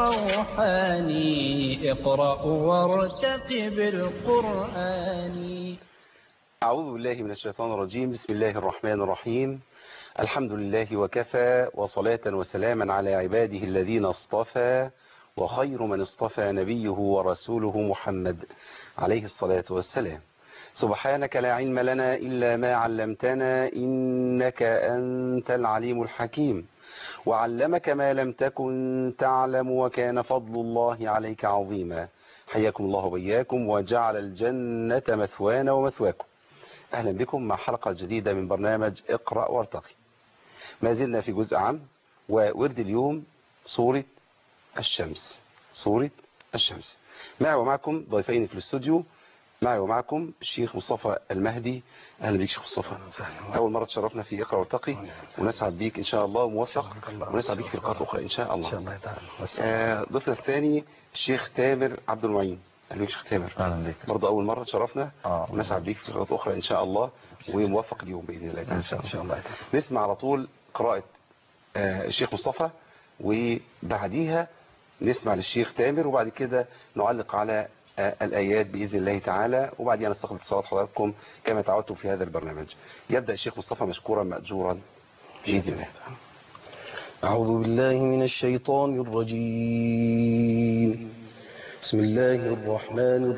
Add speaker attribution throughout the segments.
Speaker 1: الروحاني اقرأ وارتقب القرآن
Speaker 2: أعوذ بالله من الشيطان الرجيم بسم الله الرحمن الرحيم الحمد لله وكفى وصلاة وسلاما على عباده الذين اصطفى وخير من اصطفى نبيه ورسوله محمد عليه الصلاة والسلام سبحانك لا علم لنا إلا ما علمتنا إنك أنت العليم الحكيم وعلمك ما لم تكن تعلم وكان فضل الله عليك عظيما حياكم الله وإياكم وجعل الجنة مثوانا ومثواكم أهلا بكم مع حلقة جديدة من برنامج اقرأ وارتقي ما زلنا في جزء عام وورد اليوم صورة الشمس صورة الشمس معي ومعكم ضيفين في الاستوديو معي ومعكم الشيخ مصطفى المهدي اهلا بيك شيخ مصطفى اول مره تشرفنا في اقرا وارتقي ونسعد بيك ان شاء الله موفق ونسعد بيك في لقاءات اخرى ان شاء الله
Speaker 3: الله تعالى
Speaker 2: آه، ضيفنا الثاني الشيخ تامر عبد المعين اهلا بيك شيخ تامر
Speaker 3: اهلا بك
Speaker 2: برضه اول مره تشرفنا
Speaker 3: آه.
Speaker 2: ونسعد بيك في لقاءات اخرى ان شاء الله وموفق اليوم باذن الله
Speaker 3: ان شاء الله تعالى.
Speaker 2: نسمع على طول قراءه آه، الشيخ مصطفى وبعديها نسمع للشيخ تامر وبعد كده نعلق على آه، الآيات بإذن الله تعالى وبعدين نستقبل اتصالات حضراتكم كما تعودتم في هذا البرنامج يبدأ الشيخ مصطفى مشكورا مأجورا بإذن الله
Speaker 4: أعوذ بالله من الشيطان الرجيم بسم الله الرحمن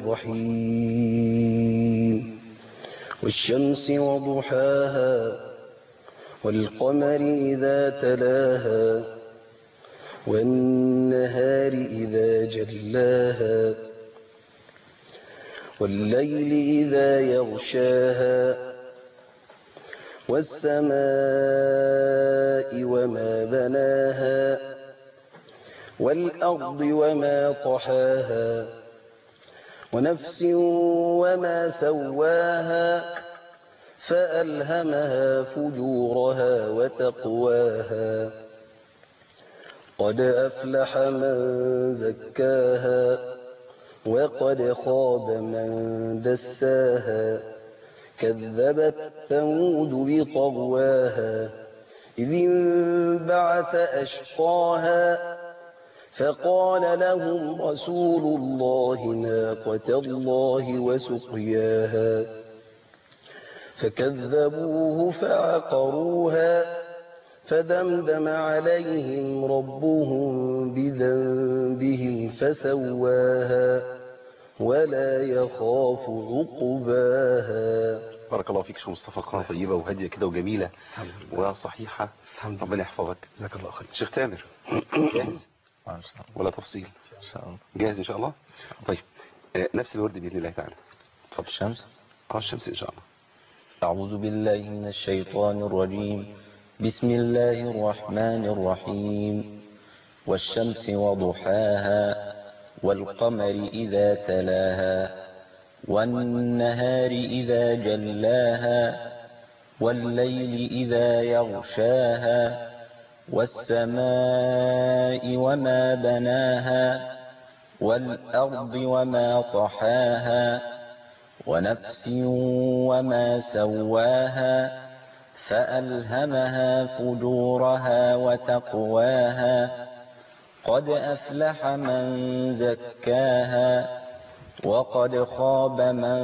Speaker 4: الرحيم والشمس وضحاها والقمر إذا تلاها والنهار إذا جلاها والليل إذا يغشاها والسماء وما بناها والأرض وما طحاها ونفس وما سواها فألهمها فجورها وتقواها قد أفلح من زكاها وقد خاب من دساها كذبت ثمود بطغواها إذ انبعث أشقاها فقال لهم رسول الله ناقة الله وسقياها فكذبوه فعقروها فدمدم عليهم ربهم بذنبهم فسواها ولا يخاف عقباها
Speaker 2: بارك الله فيك شيخ مصطفى قراءة طيبة وهادية كده وجميلة
Speaker 3: الحمد لله
Speaker 2: وصحيحة
Speaker 3: الحمد لله
Speaker 2: ربنا يحفظك
Speaker 3: جزاك الله خير
Speaker 2: شيخ تامر جاهز
Speaker 3: آه، ان شاء الله
Speaker 2: ولا تفصيل
Speaker 3: ان شاء الله
Speaker 2: جاهز إن شاء الله طيب آه، نفس الورد بإذن الله تعالى اتفضل
Speaker 4: الشمس
Speaker 2: اه الشمس إن شاء الله
Speaker 4: أعوذ بالله من الشيطان الرجيم بسم الله الرحمن الرحيم والشمس وضحاها والقمر إذا تلاها والنهار إذا جلاها والليل إذا يغشاها والسماء وما بناها والأرض وما طحاها ونفس وما سواها فألهمها فجورها وتقواها قد أفلح من زكاها وقد خاب من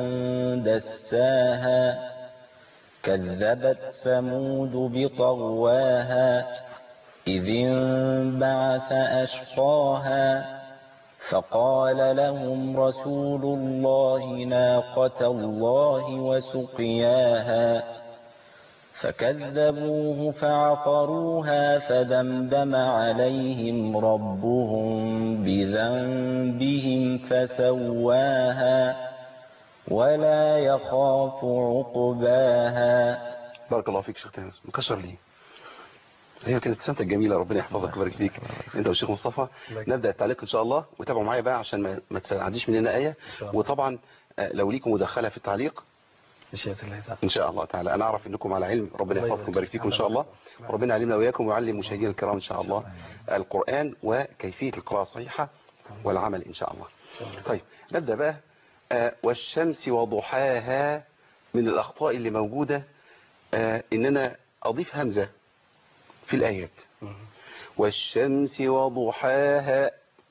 Speaker 4: دساها كذبت ثمود بطغواها إذ انبعث أشقاها فقال لهم رسول الله ناقة الله وسقياها فكذبوه فعقروها فدمدم عليهم ربهم بذنبهم فسواها ولا يخاف عقباها
Speaker 2: بارك الله فيك شيخ تامر مكشر ليه هي كانت ابتسامتك جميلة ربنا يحفظك ويبارك فيك انت والشيخ مصطفى نبدأ التعليق ان شاء الله وتابعوا معايا بقى عشان ما, ما تعديش مننا آية
Speaker 3: شاء الله.
Speaker 2: وطبعا آه، لو ليكم مداخلة في التعليق
Speaker 3: مشيئة الله تعالى
Speaker 2: ان شاء الله تعالى انا اعرف انكم على علم ربنا
Speaker 3: الله
Speaker 2: يحفظكم ويبارك فيكم ان شاء الله
Speaker 3: يبارك.
Speaker 2: ربنا يعلمنا وياكم ويعلم مشاهدينا الكرام ان شاء الله القرآن وكيفية القراءة الصحيحة والعمل ان شاء الله طيب نبدأ بقى آه، والشمس وضحاها من الأخطاء اللي موجودة آه، إن أنا أضيف همزة في الآيات والشمس وضحاها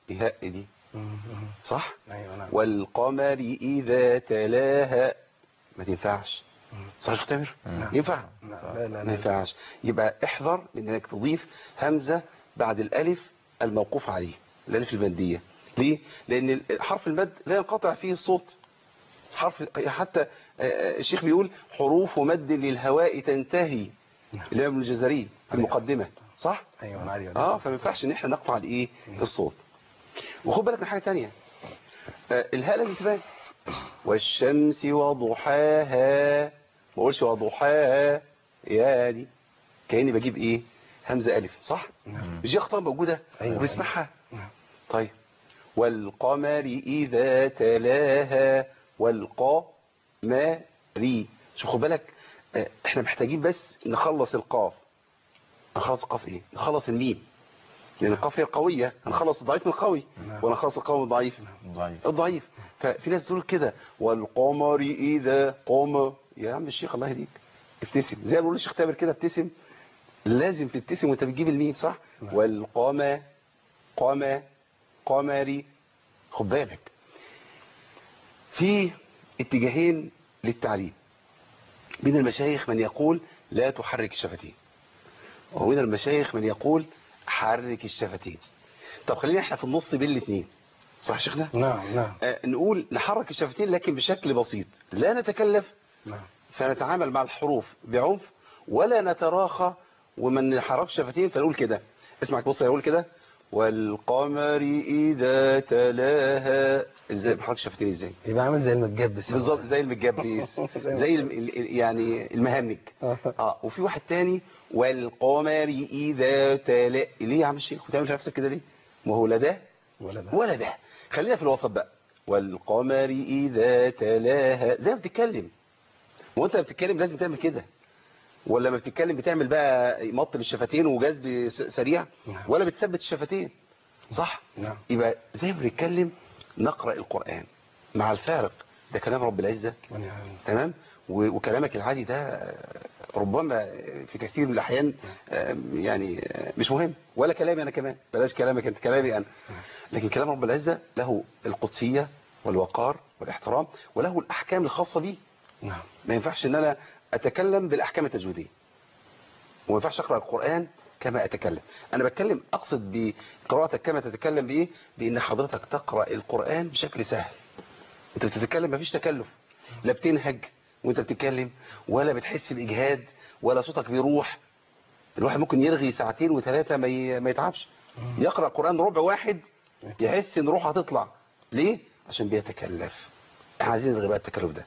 Speaker 2: إهاء دي
Speaker 3: مم. مم.
Speaker 2: صح
Speaker 3: ايوه نعم
Speaker 2: والقمر إذا تلاها ما تنفعش
Speaker 3: مم.
Speaker 2: صح يا شيخ تامر
Speaker 3: نعم.
Speaker 2: ينفع
Speaker 3: لا لا لا,
Speaker 2: ما ينفعش يبقى احذر من انك تضيف همزة بعد الالف الموقوف عليه الالف المادية ليه لان حرف المد لا ينقطع فيه الصوت حرف حتى آه، آه، الشيخ بيقول حروف مد للهواء تنتهي
Speaker 3: نعم.
Speaker 2: الامام ابن الجزري في المقدمة صح
Speaker 3: ايوه انا عارف
Speaker 2: اه فما ينفعش ان احنا نقطع الايه الصوت وخد بالك من حاجه ثانيه الهاء لازم تبان والشمس وضحاها ما اقولش وضحاها يا دي كاني بجيب ايه همزه الف صح
Speaker 3: نعم.
Speaker 2: مش دي اخطاء موجوده
Speaker 3: أيوة.
Speaker 2: وبنسمعها
Speaker 3: نعم.
Speaker 2: طيب والقمر اذا تلاها والقمر شوف خد بالك آه، احنا محتاجين بس نخلص القاف نخلص القاف ايه نخلص الميم لان القاف هي قويه هنخلص الضعيف من القوي
Speaker 3: نعم.
Speaker 2: ونخلص القوي من الضعيف
Speaker 4: ضعيف
Speaker 2: الضعيف ففي ناس تقول كده والقمر اذا قام يا عم الشيخ الله يهديك ابتسم زي ما بيقول الشيخ تامر كده ابتسم لازم تبتسم وانت بتجيب الميم صح
Speaker 3: نعم.
Speaker 2: والقمر قمر قمري خد بالك في اتجاهين للتعليم من المشايخ من يقول لا تحرك الشفتين ومن المشايخ من يقول حرك الشفتين طب خلينا احنا في النص بين الاثنين صح يا شيخنا
Speaker 3: نعم نعم
Speaker 2: آه، نقول نحرك الشفتين لكن بشكل بسيط لا نتكلف
Speaker 3: نعم
Speaker 2: فنتعامل مع الحروف بعنف ولا نتراخى ومن نحرك الشفتين فنقول كده اسمع بص يقول كده والقمر إذا تلاها ازاي بحرك الشفتين ازاي
Speaker 3: يبقى عامل زي المتجبس
Speaker 2: بالظبط زي المتجبس زي الم- ال- ال- يعني المهنج اه وفي واحد تاني والقمر اذا تلا ليه يا عم الشيخ بتعمل في نفسك كده ليه ما هو لا ده
Speaker 3: ولا ده
Speaker 2: ولا ده خلينا في الوسط بقى والقمر اذا تلاها زي ما بتتكلم وانت بتتكلم لازم تعمل كده ولا ما بتتكلم بتعمل بقى مط بالشفتين وجذب س- سريع
Speaker 3: نعم.
Speaker 2: ولا بتثبت الشفتين صح
Speaker 3: نعم
Speaker 2: يبقى زي ما بنتكلم نقرأ القرآن مع الفارق ده كلام رب العزة
Speaker 3: ونعم
Speaker 2: تمام و- وكلامك العادي ده آه، ربما في كثير من الأحيان آه، يعني آه، مش مهم ولا كلامي أنا كمان بلاش كلامك أنت كلامي أنا لكن كلام رب العزة له القدسية والوقار والاحترام وله الأحكام الخاصة به
Speaker 3: نعم
Speaker 2: ما ينفعش ان انا اتكلم بالاحكام التجويديه وما ينفعش اقرا القران كما اتكلم انا بتكلم اقصد بقراءتك كما تتكلم بايه بان حضرتك تقرا القران بشكل سهل انت بتتكلم مفيش تكلف لا بتنهج وانت بتتكلم ولا بتحس باجهاد ولا صوتك بيروح الواحد ممكن يرغي ساعتين وثلاثه ما ي- ما يتعبش يقرا القران ربع واحد يحس ان روحه هتطلع ليه عشان بيتكلف احنا عايزين نلغي بقى التكلف ده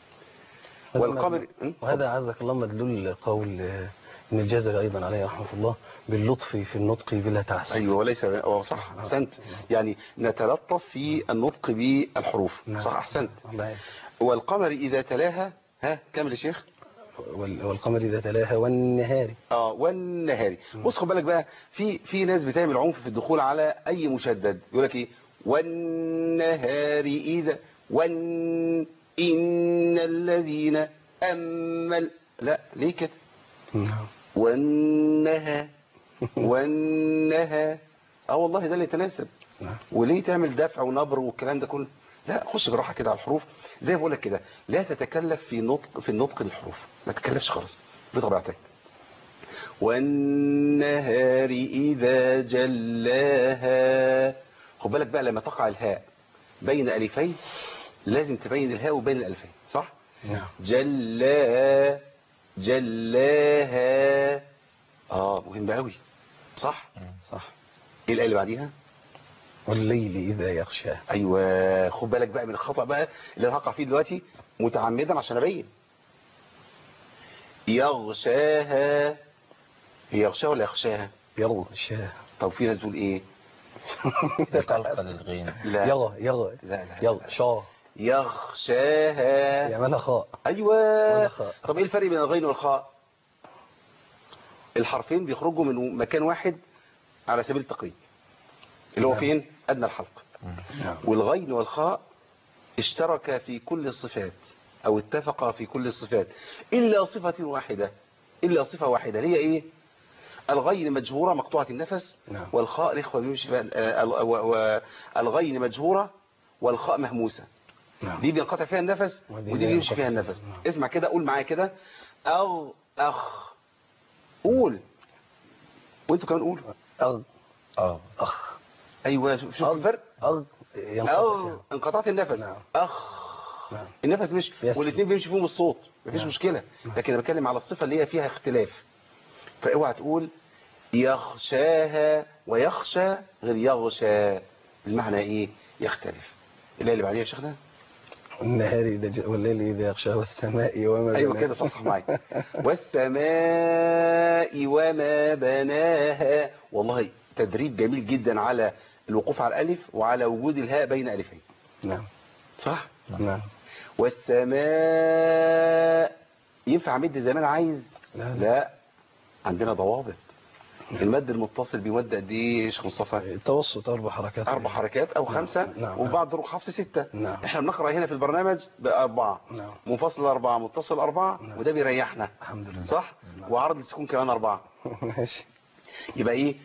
Speaker 2: والقمر م?
Speaker 3: وهذا عزك الله مدلول قول آه، ابن الجزري أيضا عليه رحمة الله باللطف في النطق بلا تعسف
Speaker 2: ايوه وليس هو صح احسنت يعني نتلطف في النطق بالحروف
Speaker 3: نعم.
Speaker 2: صح احسنت
Speaker 3: الله يعين.
Speaker 2: والقمر اذا تلاها ها كمل يا شيخ
Speaker 3: وال- والقمر إذا تلاها والنهار
Speaker 2: اه والنهاري بص خد بالك بقى في في ناس بتعمل عنف في الدخول على اي مشدد يقول لك ايه والنهار اذا وان ان الذين امل لا ليه كده
Speaker 3: نعم
Speaker 2: والنهى والنهى اه والله ده اللي يتناسب
Speaker 3: نعم
Speaker 2: وليه تعمل دفع ونبر والكلام ده كله لا خش بالراحه كده على الحروف زي ما بقول لك كده لا تتكلف في نطق في النطق للحروف ما تتكلفش خالص بطبيعتك والنهار اذا جلاها خد بالك بقى لما تقع الهاء بين الفين لازم تبين الهاء وبين الالفين صح
Speaker 3: نعم
Speaker 2: جلا جلاها اه مهم قوي صح
Speaker 3: صح
Speaker 2: ايه الايه اللي بعديها
Speaker 3: والليل إذا يغشاه
Speaker 2: ايوه خد بالك بقى من الخطا بقى اللي انا هقع فيه دلوقتي متعمدا عشان ابين يغشاها هي يغشاها ولا يخشاها
Speaker 3: يغشاه
Speaker 2: طب في ناس تقول ايه
Speaker 4: قلقل الغين
Speaker 2: لا
Speaker 3: يغى يغى
Speaker 2: لا لا
Speaker 3: يغشاه
Speaker 2: يغشاها
Speaker 3: يعملها خاء
Speaker 2: ايوه
Speaker 3: ولا خاء.
Speaker 2: طب ايه الفرق بين الغين والخاء الحرفين بيخرجوا من مكان واحد على سبيل التقريب اللي هو
Speaker 3: نعم.
Speaker 2: فين ادنى الحلق
Speaker 3: نعم
Speaker 2: والغين والخاء اشتركا في كل الصفات او اتفقا في كل الصفات الا صفة واحدة الا صفة واحدة هي ايه الغين مجهورة مقطوعة النفس
Speaker 3: نعم.
Speaker 2: والخاء الإخوة بيمشي فيها آه، ال- و- و- الغين مجهورة والخاء مهموسة
Speaker 3: نعم
Speaker 2: دي بينقطع فيها النفس
Speaker 3: ودي
Speaker 2: ودي
Speaker 3: لا
Speaker 2: بيمشي
Speaker 3: ينقطع
Speaker 2: فيها
Speaker 3: فيها.
Speaker 2: النفس
Speaker 3: نعم.
Speaker 2: اسمع كده قول معايا كده أغ أخ قول وانتوا كمان قولوا
Speaker 3: أغ
Speaker 4: اه
Speaker 3: أخ
Speaker 2: ايوه شوف شوف
Speaker 3: أغ
Speaker 2: الفرق
Speaker 3: أغ ينقطع
Speaker 2: أغ
Speaker 3: فيها.
Speaker 2: انقطعت النفس
Speaker 3: نعم.
Speaker 2: أخ
Speaker 3: نعم
Speaker 2: النفس مش
Speaker 3: يس.
Speaker 2: والاثنين بيمشي فيهم الصوت مفيش
Speaker 3: نعم.
Speaker 2: مشكلة
Speaker 3: نعم.
Speaker 2: لكن انا بتكلم على الصفة اللي هي فيها اختلاف فاوعى تقول يخشاها ويخشى غير يغشى المعنى ايه يختلف اللي اللي بعديها يا شيخنا
Speaker 3: النهار إذا جاء والليل إذا يغشى والسماء وما
Speaker 2: ايوه
Speaker 3: بناها.
Speaker 2: كده صح صح معايا والسماء وما بناها والله تدريب جميل جدا على الوقوف على الالف وعلى وجود الهاء بين الفين
Speaker 3: نعم
Speaker 2: صح
Speaker 3: نعم
Speaker 2: والسماء ينفع مد زي ما انا عايز
Speaker 3: لا لا
Speaker 2: لا عندنا ضوابط المد المتصل بيمد قد ايه يا شيخ مصطفى
Speaker 3: التوسط أربع حركات
Speaker 2: اربع حركات او
Speaker 3: نعم.
Speaker 2: خمسة
Speaker 3: نعم.
Speaker 2: وبعض طرق حفص ستة
Speaker 3: نعم.
Speaker 2: احنا بنقرأ هنا في البرنامج بأربعة
Speaker 3: نعم
Speaker 2: منفصل أربعة متصل أربعة
Speaker 3: نعم.
Speaker 2: وده بيريحنا
Speaker 3: الحمد لله
Speaker 2: صح
Speaker 3: نعم.
Speaker 2: وعرض السكون كمان أربعة
Speaker 3: ماشي
Speaker 2: يبقى ايه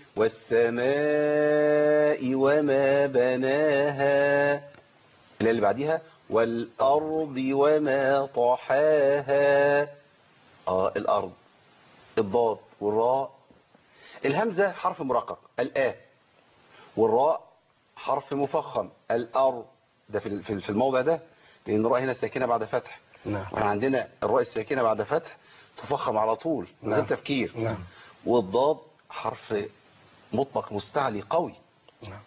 Speaker 2: والسماء وما بناها اللي اللي بعديها والأرض وما طحاها اه الأرض الضاد والراء الهمزة حرف مرقق الآ والراء حرف مفخم الأرض ده في ال- في ال- في الموضع ده لأن الراء هنا ساكنة بعد فتح
Speaker 3: نعم
Speaker 2: واحنا عندنا الراء الساكنة بعد فتح تفخم على طول من غير
Speaker 3: نعم.
Speaker 2: تفكير
Speaker 3: نعم
Speaker 2: والضاد حرف مطلق مستعلي قوي
Speaker 3: نعم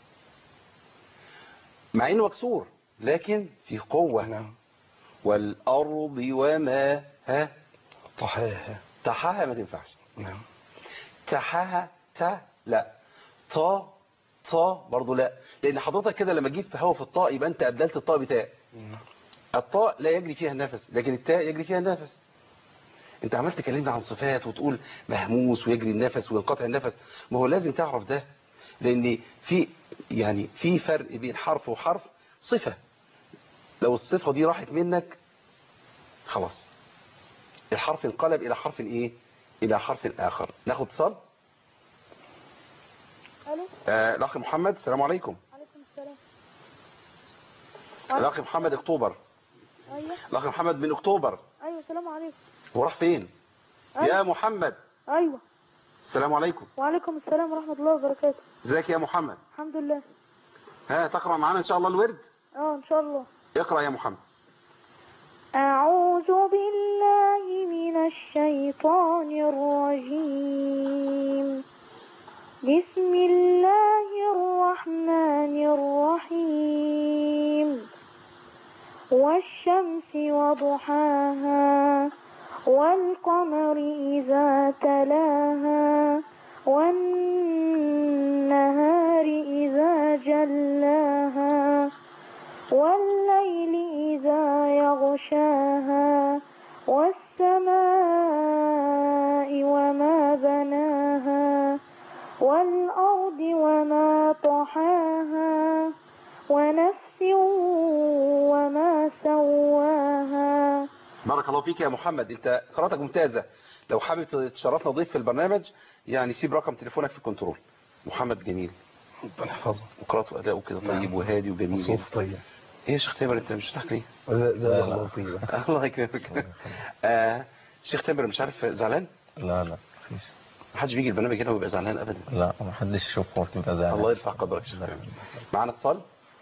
Speaker 2: مع انه مكسور لكن في قوة
Speaker 3: نعم
Speaker 2: والأرض وما ها
Speaker 3: طحاها
Speaker 2: تحاها ما تنفعش
Speaker 3: نعم
Speaker 2: تحاها تا لا طا طا برضو لا لأن حضرتك كده لما جيت في هوا في الطاء يبقى أنت أبدلت الطاء بتاء
Speaker 3: نعم.
Speaker 2: الطاء لا يجري فيها النفس لكن التاء يجري فيها النفس انت عمال تكلمنا عن صفات وتقول مهموس ويجري النفس وينقطع النفس ما هو لازم تعرف ده لان في يعني في فرق بين حرف وحرف صفة لو الصفة دي راحت منك خلاص الحرف انقلب الى حرف ايه الى حرف اخر ناخد اتصال
Speaker 5: الو
Speaker 2: آه الاخ محمد السلام عليكم
Speaker 5: عليكم السلام
Speaker 2: الاخ محمد اكتوبر
Speaker 5: ايوه
Speaker 2: الاخ محمد من اكتوبر
Speaker 5: ايوه السلام عليكم
Speaker 2: هو راح فين
Speaker 5: أيوة.
Speaker 2: يا محمد
Speaker 5: ايوه
Speaker 2: السلام عليكم
Speaker 5: وعليكم السلام ورحمه الله وبركاته
Speaker 2: ازيك يا محمد
Speaker 5: الحمد لله
Speaker 2: ها تقرأ معانا ان شاء الله الورد
Speaker 5: اه ان شاء الله
Speaker 2: اقرأ يا محمد
Speaker 5: أعوذ بالله من الشيطان الرجيم بسم الله الرحمن الرحيم والشمس وضحاها والقمر إذا تلاها والنهار إذا جلاها والليل إذا يغشاها والسماء وما بناها والأرض وما طحاها ونفس وما سواها
Speaker 2: بارك الله فيك يا محمد انت قراءتك ممتازة لو حابب تشرفنا ضيف في البرنامج يعني سيب رقم تليفونك في الكنترول محمد جميل
Speaker 3: ربنا يحفظه
Speaker 2: وقراءته أداؤه كده طيب
Speaker 3: نعم.
Speaker 2: وهادي وجميل
Speaker 3: صوت طيب
Speaker 2: ايه يا شيخ تامر انت مش بتضحك ليه
Speaker 3: وزي زي الله طيبة
Speaker 2: الله يكرمك آه شيخ تامر مش عارف زعلان
Speaker 4: لا لا مفيش
Speaker 2: محدش بيجي البرنامج هنا ويبقى زعلان ابدا
Speaker 4: لا ما حدش يشوفه وتبقى زعلان
Speaker 2: الله يرفع قدرك يا شيخ تامر معانا اتصال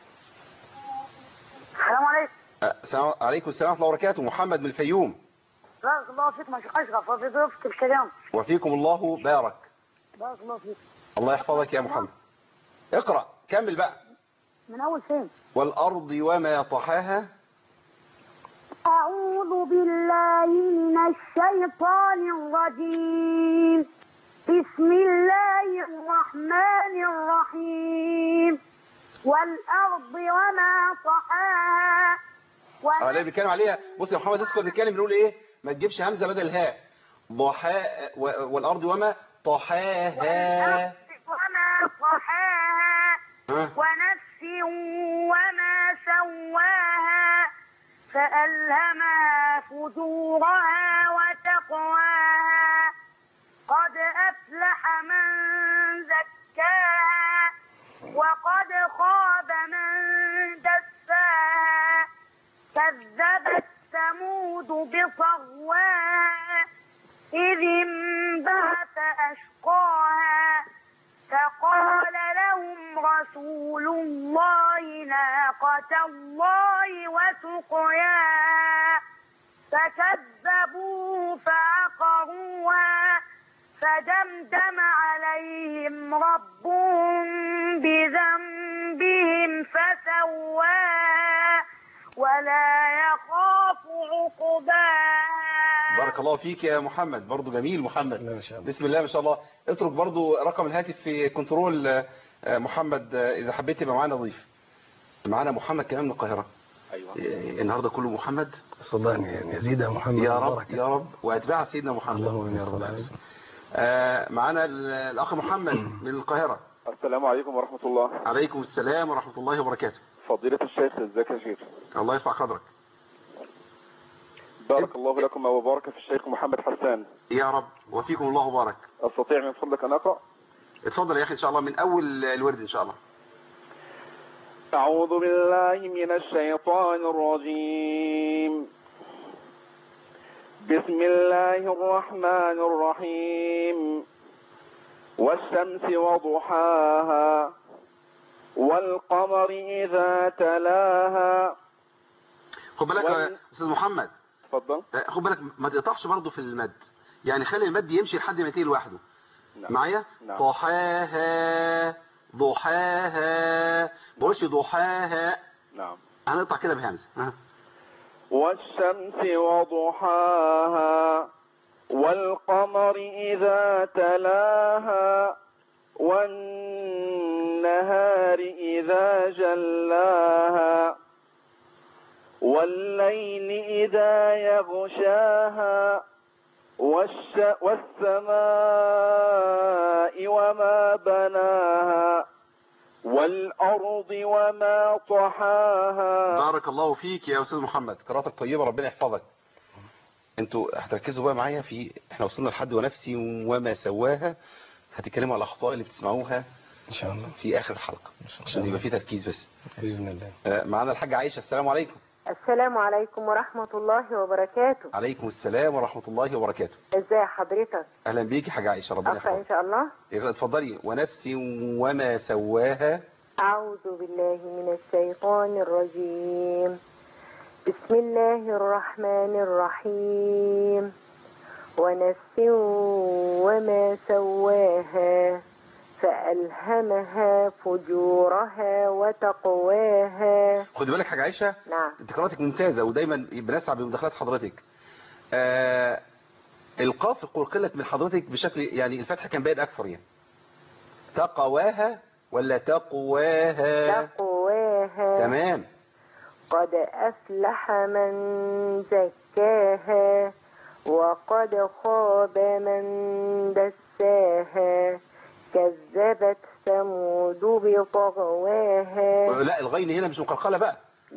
Speaker 6: السلام عليكم
Speaker 2: آه، السلام عليكم السلام ورحمه الله وبركاته محمد من الفيوم
Speaker 6: بارك الله فيكم يا شيخ اشرف وفي ضيوفك الكرام
Speaker 2: وفيكم الله بارك
Speaker 6: بارك الله فيك
Speaker 2: الله يحفظك يا محمد اقرأ كمل بقى
Speaker 6: من اول فين
Speaker 2: والأرض وما طحاها
Speaker 6: اعوذ بالله من الشيطان الرجيم بسم الله الرحمن الرحيم والارض وما طحاها
Speaker 2: اه اللي بنتكلم عليها بص يا محمد اسكت بنتكلم بنقول ايه ما تجيبش همزه بدل الهاء ضحاء و- والارض وما طحاها
Speaker 6: والأرض وما طحاها
Speaker 2: ها
Speaker 6: ونفس وما سواها فألهمها فجورها وتقواها قد أفلح طغواها إذ انبعث أشقاها فقال لهم رسول الله ناقة الله وسقياها فكذبوه فعقروها فدمدم عليهم ربهم بذنبهم فسواها ولا يخاف عقباها
Speaker 2: بارك الله فيك يا محمد برضو جميل محمد
Speaker 3: لا ما شاء الله
Speaker 2: بسم الله ما شاء الله اترك برضو رقم الهاتف في كنترول آه، آه، محمد آه، اذا حبيت يبقى معانا ضيف معانا محمد كمان من القاهرة
Speaker 7: ايوه
Speaker 2: آه، النهاردة كله محمد
Speaker 3: صلى الله أن يزيد محمد
Speaker 2: يا رب
Speaker 3: بركة.
Speaker 2: يا رب واتباع سيدنا محمد
Speaker 3: اللهم آمين يا رب العالمين
Speaker 2: آه، معانا ال- الاخ محمد من القاهرة
Speaker 7: السلام عليكم ورحمة الله
Speaker 2: عليكم السلام ورحمة الله وبركاته
Speaker 7: فضيلة الشيخ ازيك يا شيخ
Speaker 2: الله يرفع قدرك
Speaker 7: بارك الله لكم وبارك في الشيخ محمد حسان
Speaker 2: يا رب وفيكم الله بارك
Speaker 7: استطيع من فضلك ان اقرأ
Speaker 2: اتفضل يا اخي ان شاء الله من اول الورد ان شاء الله
Speaker 7: أعوذ بالله من الشيطان الرجيم بسم الله الرحمن الرحيم والشمس وضحاها والقمر إذا تلاها
Speaker 2: خد بالك
Speaker 7: وال-
Speaker 2: يا استاذ محمد
Speaker 7: تفضل
Speaker 2: آه، خد بالك ما تقطعش برضه في المد يعني خلي المد يمشي لحد ما ينتهي لوحده
Speaker 7: نعم.
Speaker 2: معايا
Speaker 7: نعم.
Speaker 2: ضحاها ضحاها ما بقولش ضحاها
Speaker 7: نعم
Speaker 2: هنقطع كده بهمزه ها
Speaker 7: والشمس وضحاها والقمر إذا تلاها والنهار إذا جلاها والليل إذا يغشاها والش والسماء وما بناها والأرض وما طحاها
Speaker 2: بارك الله فيك يا استاذ محمد قراءتك طيبه ربنا يحفظك انتوا هتركزوا بقى معايا في احنا وصلنا لحد ونفسي وما سواها هتتكلموا على الاخطاء اللي بتسمعوها
Speaker 3: إن شاء الله
Speaker 2: في اخر الحلقه عشان يبقى في تركيز بس
Speaker 3: بإذن الله
Speaker 2: آه، معانا الحاجه عائشه السلام عليكم
Speaker 8: السلام عليكم ورحمة الله وبركاته
Speaker 2: عليكم السلام ورحمه الله وبركاته
Speaker 8: ازاي حضرتك
Speaker 2: اهلا بيكي حاجه عائشه ربنا
Speaker 8: أقرأ إن
Speaker 2: يحفظك
Speaker 8: شاء الله
Speaker 2: يبقى اتفضلي ونفس وما سواها
Speaker 8: أعوذ بالله من الشيطان الرجيم بسم الله الرحمن الرحيم ونفس وما سواها فألهمها فجورها وتقواها
Speaker 2: خدي بالك حاجه عائشه
Speaker 8: نعم
Speaker 2: انت قراءتك ممتازه ودايما بنسعى بمداخلات حضرتك آه القاف قلت من حضرتك بشكل يعني الفتح كان باين اكثر يعني تقواها ولا تقواها
Speaker 8: تقواها
Speaker 2: تمام
Speaker 8: قد أفلح من زكاها وقد خاب من دساها كذبت ثمود بطغواها
Speaker 2: لا الغين هنا مش مقلقله بقى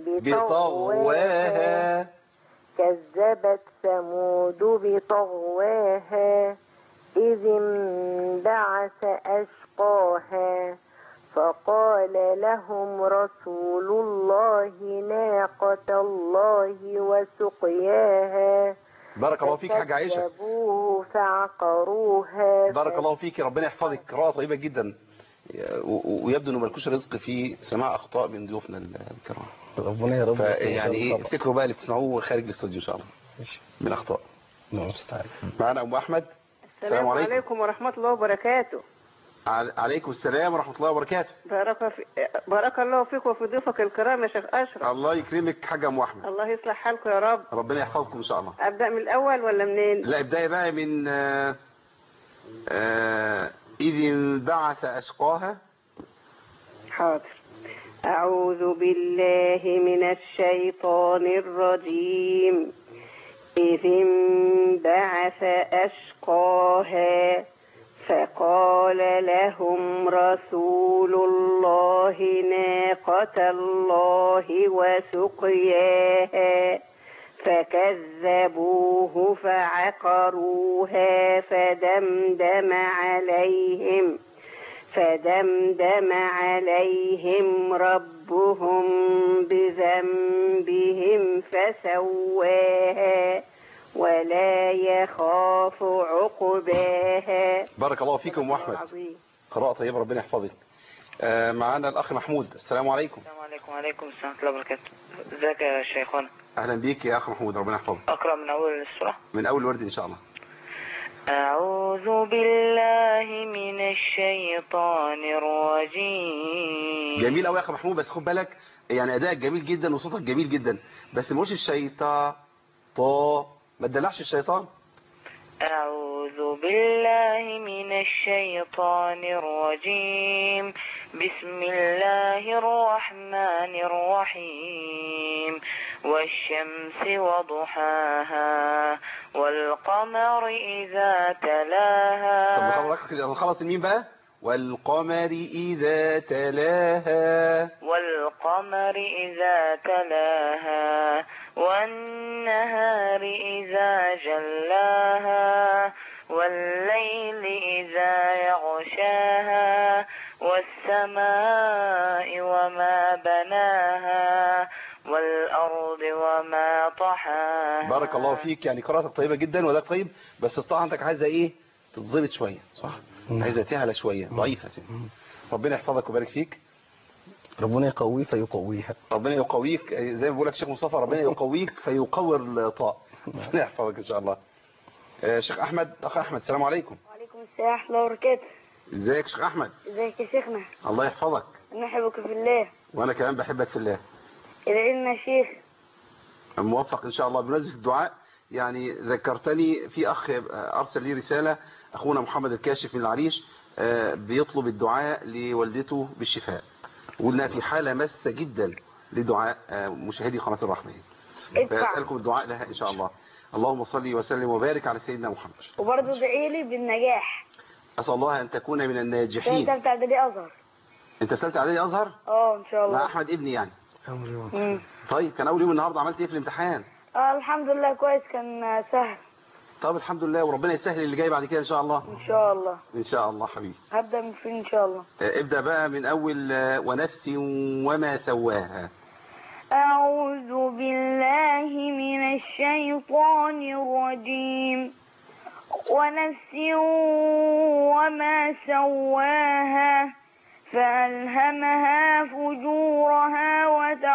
Speaker 8: بطغواها
Speaker 2: بطغواها
Speaker 8: كذبت ثمود بطغواها إذ انبعث أشقاها فقال لهم رسول الله ناقة الله وسقياها
Speaker 2: بارك الله فيك حاجه عائشه
Speaker 8: فكذبوه فعقروها
Speaker 2: بارك الله فيك ربنا يحفظك قراءه طيبه جدا و- و- ويبدو انه ملكوش رزق في سماع اخطاء من ضيوفنا الكرام
Speaker 3: ربنا يا رب
Speaker 2: فيعني ايه
Speaker 3: طبعا.
Speaker 2: افتكروا بقى اللي بتسمعوه خارج الاستوديو ان شاء الله
Speaker 3: ماشي.
Speaker 2: من اخطاء
Speaker 3: نعم استعان
Speaker 2: معنا ام احمد
Speaker 9: السلام عليكم ورحمة الله وبركاته
Speaker 2: عل- عليكم السلام ورحمه الله وبركاته
Speaker 9: بارك, في... بارك الله فيك وفي ضيوفك الكرام يا شيخ أشرف
Speaker 2: الله يكرمك حاجه ام احمد
Speaker 9: الله يصلح حالكم يا رب
Speaker 2: ربنا يحفظكم ان شاء الله
Speaker 9: أبدأ من الأول ولا منين
Speaker 2: لا بدايه بقى من آه، آه، اذ انبعث اشقاها
Speaker 9: حاضر أعوذ بالله من الشيطان الرجيم إذ انبعث أشقاها فقال لهم رسول الله ناقة الله وسقياها فكذبوه فعقروها فدمدم عليهم فدمدم عليهم ربهم بذنبهم فسواها ولا يخاف عقباها
Speaker 2: بارك الله فيكم واحمد
Speaker 9: العظيم.
Speaker 2: قراءة طيبة ربنا يحفظك آه، معانا الأخ محمود السلام عليكم
Speaker 10: السلام عليكم وعليكم السلام ورحمة الله وبركاته ازيك يا شيخنا
Speaker 2: أهلا بيك يا أخ محمود ربنا يحفظك
Speaker 10: أقرأ من أول السورة
Speaker 2: من أول ورد إن شاء الله
Speaker 10: أعوذ بالله من الشيطان الرجيم
Speaker 2: جميل قوي يا أخ محمود بس خد بالك يعني أدائك جميل جدا وصوتك جميل جدا بس مش الشيطان طا ما تدلعش الشيطان
Speaker 10: أعوذ بالله من الشيطان الرجيم بسم الله الرحمن الرحيم والشمس وضحاها والقمر إذا
Speaker 2: طب
Speaker 10: تلاها
Speaker 2: نخلص نخلص المين بقى والقمر إذا تلاها
Speaker 10: والقمر إذا تلاها والنهار إذا جلاها والليل إذا يغشاها والسماء وما بناها والأرض وما طحاها
Speaker 2: بارك الله فيك يعني قراءتك طيبة جدا وده طيب بس الطاعة عندك عايزة ايه تتظبط شوية صح عايزة تعلى شوية ضعيفة سنة. ربنا يحفظك ويبارك فيك
Speaker 3: ربنا يقويه فيقويها
Speaker 2: ربنا يقويك زي ما بقول لك شيخ مصطفى ربنا يقويك فيقوي الطاء ربنا يحفظك ان شاء الله آه، شيخ احمد اخ احمد السلام عليكم
Speaker 6: وعليكم السلام ورحمة الله وبركاته
Speaker 2: ازيك شيخ احمد
Speaker 6: ازيك يا شيخنا
Speaker 2: الله يحفظك
Speaker 6: نحبك في الله
Speaker 2: وانا كمان بحبك في الله
Speaker 6: ادعي لنا يا شيخ
Speaker 2: موفق ان شاء الله بمناسبه الدعاء يعني ذكرتني في اخ ارسل لي رساله اخونا محمد الكاشف من العريش آه، بيطلب الدعاء لوالدته بالشفاء وقلنا في حاله ماسه جدا لدعاء آه، مشاهدي قناه الرحمه
Speaker 6: ادفع
Speaker 2: فاسالكم الدعاء لها ان شاء الله اللهم صل وسلم وبارك على سيدنا محمد
Speaker 6: وبرضه ادعي لي بالنجاح
Speaker 2: اسال الله ان تكون من
Speaker 6: عشان
Speaker 2: الناجحين
Speaker 6: تالتة اعدادي ازهر
Speaker 2: انت ثالثه اعدادي ازهر
Speaker 6: اه ان شاء
Speaker 2: مع
Speaker 6: الله
Speaker 2: احمد ابني يعني
Speaker 6: مم.
Speaker 2: طيب كان اول يوم النهارده عملت ايه في الامتحان
Speaker 6: اه الحمد لله كويس كان آه، سهل
Speaker 2: طب الحمد لله وربنا يسهل اللي جاي بعد كده ان شاء الله
Speaker 6: ان شاء الله
Speaker 2: ان شاء الله حبيبي
Speaker 6: هبدأ من فين ان شاء الله
Speaker 2: آه، ابدأ بقى من أول آه، ونفس وما سواها
Speaker 5: أعوذ بالله من الشيطان الرجيم ونفس وما سواها فألهمها فجورها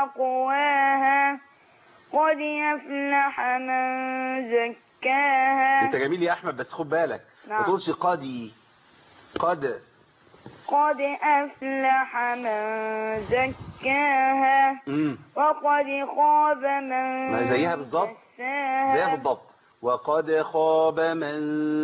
Speaker 5: وتقواها قد يفلح من زكاها
Speaker 2: انت جميل يا احمد بس خد بالك ما
Speaker 5: نعم.
Speaker 2: تقولش قدي قد
Speaker 5: قد أفلح من زكاها
Speaker 2: امم
Speaker 5: وقد خاب من
Speaker 2: ما هي زيها بالظبط
Speaker 5: دساها
Speaker 2: زيها بالضبط وقد خاب من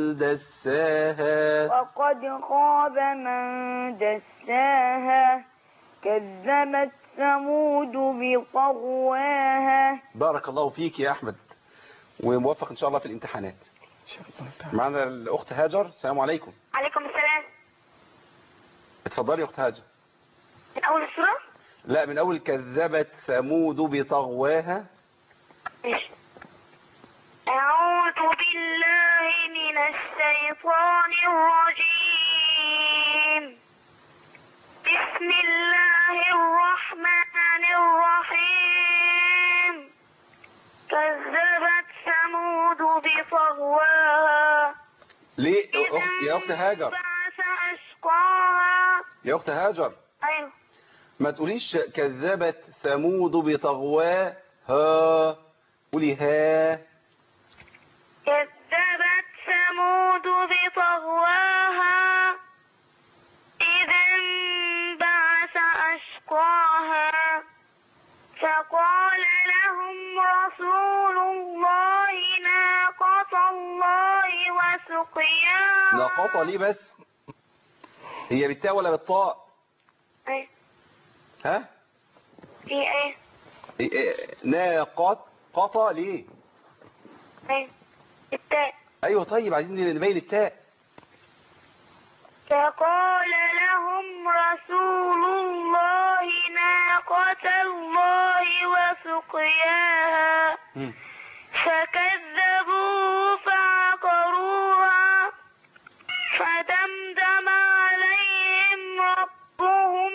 Speaker 2: دساها
Speaker 5: وقد خاب من دساها كذبت ثمود بطغواها
Speaker 2: بارك الله فيك يا احمد وموفق ان شاء الله في الامتحانات معنا الاخت هاجر السلام عليكم
Speaker 6: عليكم السلام
Speaker 2: اتفضلي يا اخت هاجر
Speaker 6: من اول السورة
Speaker 2: لا من اول كذبت ثمود بطغواها
Speaker 6: ماشي أعوذ بالله من الشيطان الرجيم بسم الله الرحمن الرحيم كذبت ثمود بطغواها
Speaker 2: ليه أخت يا اخت هاجر
Speaker 6: بعث أشقاها
Speaker 2: يا اخت هاجر
Speaker 6: أيوه
Speaker 2: ما تقوليش كذبت ثمود بطغواها قولي ها
Speaker 6: كذبت ثمود بطغواها إذ انبعث أشقاها فقال لهم رسول الله ناقة الله وسقياها
Speaker 2: ناقطة ليه بس هي بالتاء ولا بالطاء
Speaker 6: إيه؟
Speaker 2: ها
Speaker 6: في ايه
Speaker 2: إيه- إيه، ناقط قطة ليه
Speaker 6: ايه التاء
Speaker 2: ايوه طيب عايزين نبين التاء
Speaker 6: فقال لهم رسول الله ناقة الله وسقياها
Speaker 2: مم.
Speaker 6: فكذبوه فعقروها فدمدم عليهم ربهم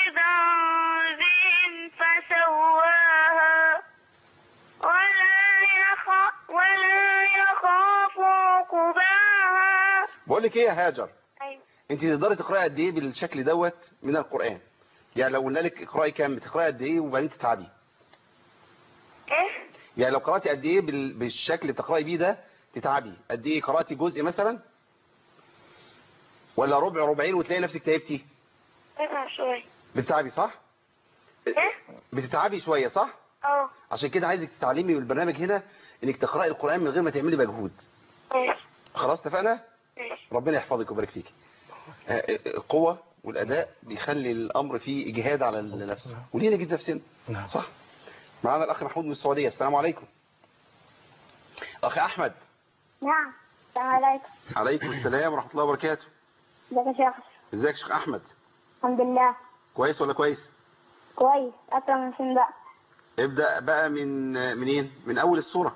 Speaker 6: بذنبهم فسواها ولا يخ ولا
Speaker 2: بقول لك ايه يا هاجر
Speaker 11: ايوه
Speaker 2: انت تقدري تقراي قد ايه بالشكل دوت من القرآن يعني لو قلنا لك اقراي كام تقراي قد ايه وبعدين تتعبي
Speaker 11: ايه
Speaker 2: يعني لو قراتي قد ايه بال- بالشكل اللي بتقراي بيه ده تتعبي قد ايه قراتي جزء مثلا ولا ربع ربعين وتلاقي نفسك تعبتي
Speaker 11: اتعب شوية
Speaker 2: بتتعبي صح
Speaker 11: ايه
Speaker 2: بتتعبي شوية صح
Speaker 11: اه
Speaker 2: عشان كده عايزك تتعلمي بالبرنامج هنا انك تقراي القرآن من غير ما تعملي مجهود
Speaker 11: ماشي
Speaker 2: خلاص اتفقنا
Speaker 11: ماشي
Speaker 2: ربنا يحفظك ويبارك فيك آه، آه، القوة والأداء بيخلي الأمر فيه إجهاد على النفس وليه نجد نفسنا
Speaker 3: نعم
Speaker 2: صح معانا الأخ محمود من السعودية السلام عليكم أخي أحمد
Speaker 11: نعم السلام عليكم
Speaker 2: عليكم السلام ورحمة الله وبركاته
Speaker 11: ازيك يا شيخ
Speaker 2: ازيك يا شيخ أحمد
Speaker 11: الحمد لله
Speaker 2: كويس ولا كويس
Speaker 11: كويس اكرم من فين بقى
Speaker 2: ابدأ بقى من منين من أول السورة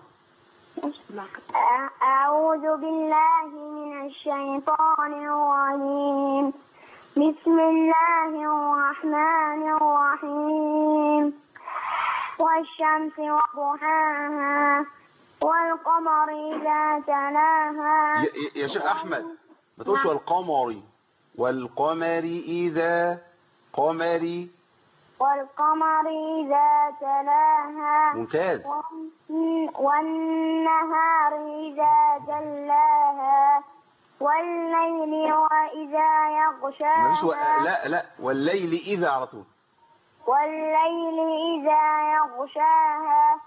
Speaker 11: أ- أعوذ بالله من الشيطان الرجيم بسم الله الرحمن الرحيم والشمس وضحاها والقمر إذا تلاها
Speaker 2: يا- يا- يا شيخ أحمد ما تقولش والقمر والقمر إذا قمري
Speaker 11: والقمر إذا تلاها
Speaker 2: ممتاز
Speaker 11: والن- والنهار إذا جلاها والليل وإذا
Speaker 2: مفيش و...
Speaker 11: يغشاها
Speaker 2: لا لا والليل إذا على طول
Speaker 11: والليل إذا يغشاها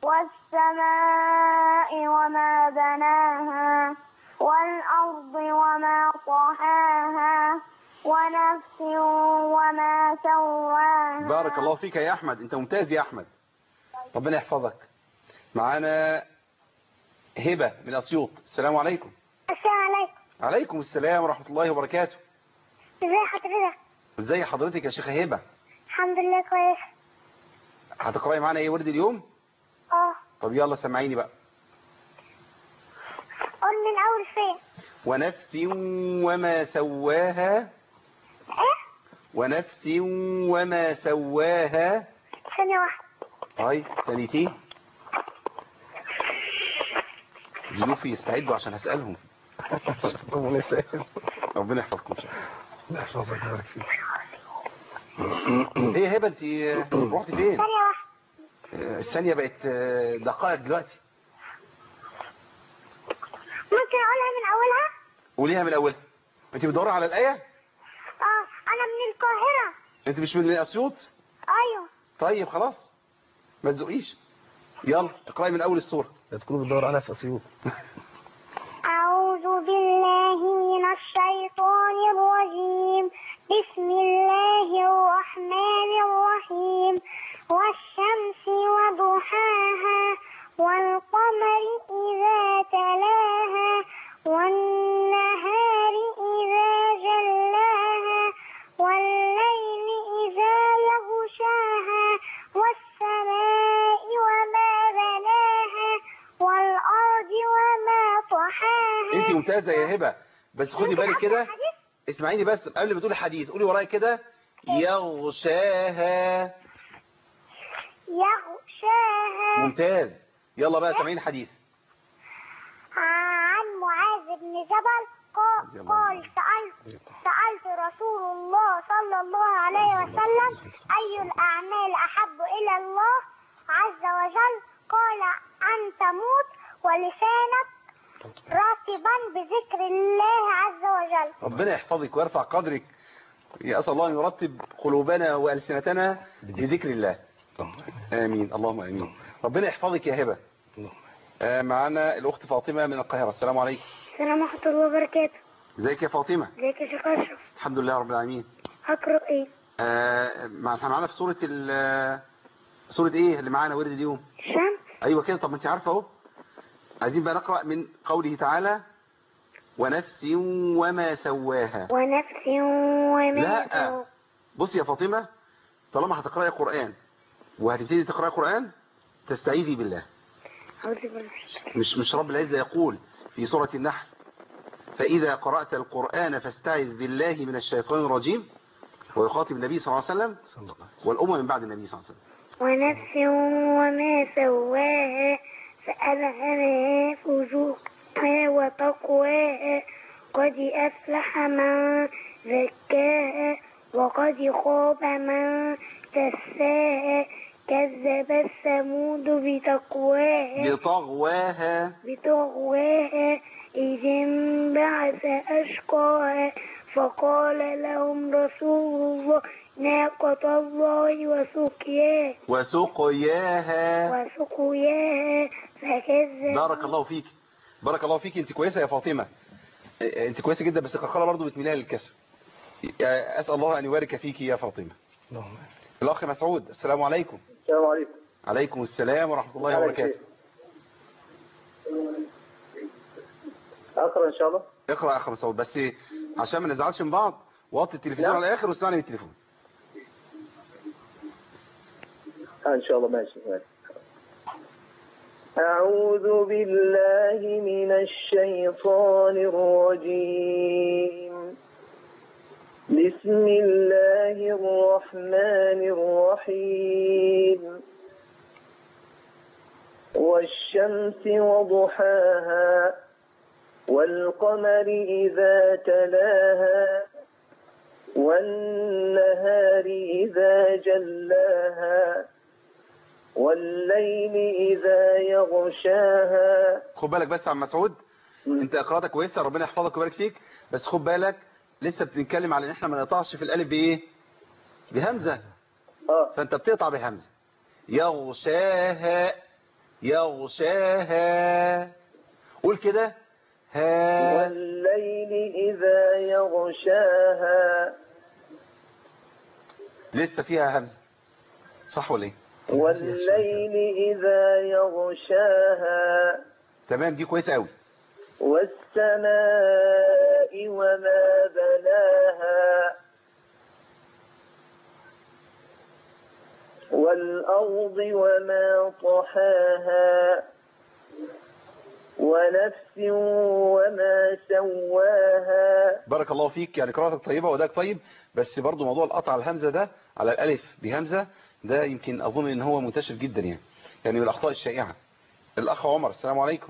Speaker 11: والسماء وما بناها والأرض وما طحاها ونفس وما سواها
Speaker 2: بارك الله فيك يا أحمد أنت ممتاز يا أحمد ربنا يحفظك معانا هبة من أسيوط السلام عليكم
Speaker 11: السلام عليكم
Speaker 2: عليكم السلام ورحمة الله وبركاته
Speaker 11: ازي حضرتك
Speaker 2: ازي حضرتك يا شيخة هبة
Speaker 11: الحمد لله كويس
Speaker 2: هتقرأي معانا ايه ورد اليوم
Speaker 11: اه
Speaker 2: طب يلا سمعيني بقى
Speaker 11: قول من اول فين
Speaker 2: ونفس وما سواها
Speaker 11: ايه
Speaker 2: ونفس وما سواها
Speaker 11: ثانية واحدة
Speaker 2: طيب ثانيتين ضيوفي يستعدوا عشان هسألهم
Speaker 3: ربنا يسهل
Speaker 2: ربنا يحفظكم إن شاء
Speaker 3: لا يحفظك ويبارك فيك
Speaker 2: الله. ايه يا هبة انت رحت فين
Speaker 11: ثانية واحدة
Speaker 2: الثانية بقت دقائق دلوقتي
Speaker 11: ممكن اقولها من اولها
Speaker 2: قوليها من اولها انت بتدوري على الآية
Speaker 11: اه انا من القاهرة
Speaker 2: انت مش من اسيوط
Speaker 11: ايوه
Speaker 2: طيب خلاص ما تزقيش يلا اقرأي من اول السورة
Speaker 3: لا تكونوا بتدور عليها في اسيوط
Speaker 11: أعوذ بالله من الشيطان الرجيم بسم الله الرحمن الرحيم والشمس وضحاها والقمر إذا تلاها والنهار إذا جلاها والليل إذا يغشاها والسماء وما بناها والأرض وما طحاها
Speaker 2: انت ممتازة يا هبة بس خدي بالك كده اسمعيني بس قبل ما تقولي حديث قولي ورايا كده يغشاها
Speaker 11: يغشاها
Speaker 2: ممتاز يلا بقى سامعين حديث
Speaker 11: عن معاذ بن جبل قا- قال سألت سألت رسول الله صلى الله عليه وسلم أي الأعمال أحب إلى الله عز وجل قال أن تموت ولسانك راتبا بذكر الله عز وجل
Speaker 2: ربنا يحفظك ويرفع قدرك يا أسأل الله أن يرتب قلوبنا وألسنتنا بذكر الله آمين اللهم آمين ربنا يحفظك يا هبة آه، معنا الأخت فاطمة من القاهرة السلام عليكم
Speaker 11: السلام ورحمة الله وبركاته
Speaker 2: ازيك يا فاطمة
Speaker 11: ازيك يا شيخ أشرف
Speaker 2: الحمد لله رب العالمين
Speaker 11: هقرأ إيه
Speaker 2: آه، مع- احنا معانا في سورة ال سورة ايه اللي معانا ورد اليوم
Speaker 11: الشمس
Speaker 2: ايوه كده طب ما انت عارفه اهو عايزين بقى نقرأ من قوله تعالى ونفس وما سواها
Speaker 11: ونفس وما
Speaker 2: لا بصي يا فاطمة طالما هتقرأي قرآن وهتبتدي تقرأي قرآن تستعيذي بالله
Speaker 11: أعوذ بالله
Speaker 2: مش مش رب العزة يقول في سورة النحل فإذا قرأت القرآن فاستعذ بالله من الشيطان الرجيم ويخاطب النبي صلى الله عليه وسلم والأمة من بعد النبي صلى الله عليه وسلم
Speaker 11: ونفس وما سواها فألهمها فجورها وتقواها قد أفلح من زكاها وقد خاب من دساها كذبت ثمود بتقواها
Speaker 2: بطغواها
Speaker 11: بطغواها إذ انبعث أشقاها فقال لهم رسول الله ناقة الله وسقياها
Speaker 2: وسقياها
Speaker 11: وسقياها فكذب
Speaker 2: بارك الله فيك بارك الله فيك انت كويسة يا فاطمة اه، انت كويسة جدا بس القلقلة برضو بتميلها للكسر اه، اسأل الله ان يبارك فيك يا فاطمة
Speaker 3: اللهم
Speaker 2: الاخ مسعود السلام عليكم
Speaker 12: السلام عليكم
Speaker 2: عليكم السلام ورحمة الله وبركاته
Speaker 12: أقرأ إن شاء الله
Speaker 2: اقرأ يا اخ مسعود بس عشان ما نزعلش من بعض وطي التلفزيون
Speaker 12: نعم.
Speaker 2: على الاخر واسمعني بالتليفون
Speaker 12: آه إن شاء الله ماشي ماشي أعوذ بالله من الشيطان الرجيم بسم الله الرحمن الرحيم والشمس وضحاها والقمر إذا تلاها والنهار إذا جلاها والليل إذا يغشاها
Speaker 2: خد بالك بس يا عم مسعود انت قراءتك كويسه ربنا يحفظك ويبارك فيك بس خد بالك لسه بنتكلم على ان احنا ما نقطعش في الالف بايه بهمزه فانت بتقطع بهمزه يغشاها يغشاها قول كده ها
Speaker 12: والليل إذا يغشاها
Speaker 2: لسه فيها همزه صح ولا ايه
Speaker 12: والليل إذا يغشاها
Speaker 2: تمام دي كويسه قوي
Speaker 12: والسماء وما بناها والأرض وما طحاها ونفس وما سواها
Speaker 2: بارك الله فيك يعني قراءتك طيبة واداك طيب بس برضو موضوع القطع الهمزة ده على الألف بهمزة ده يمكن أظن إن هو منتشر جدا يعني يعني من الأخطاء الشائعة الأخ عمر السلام عليكم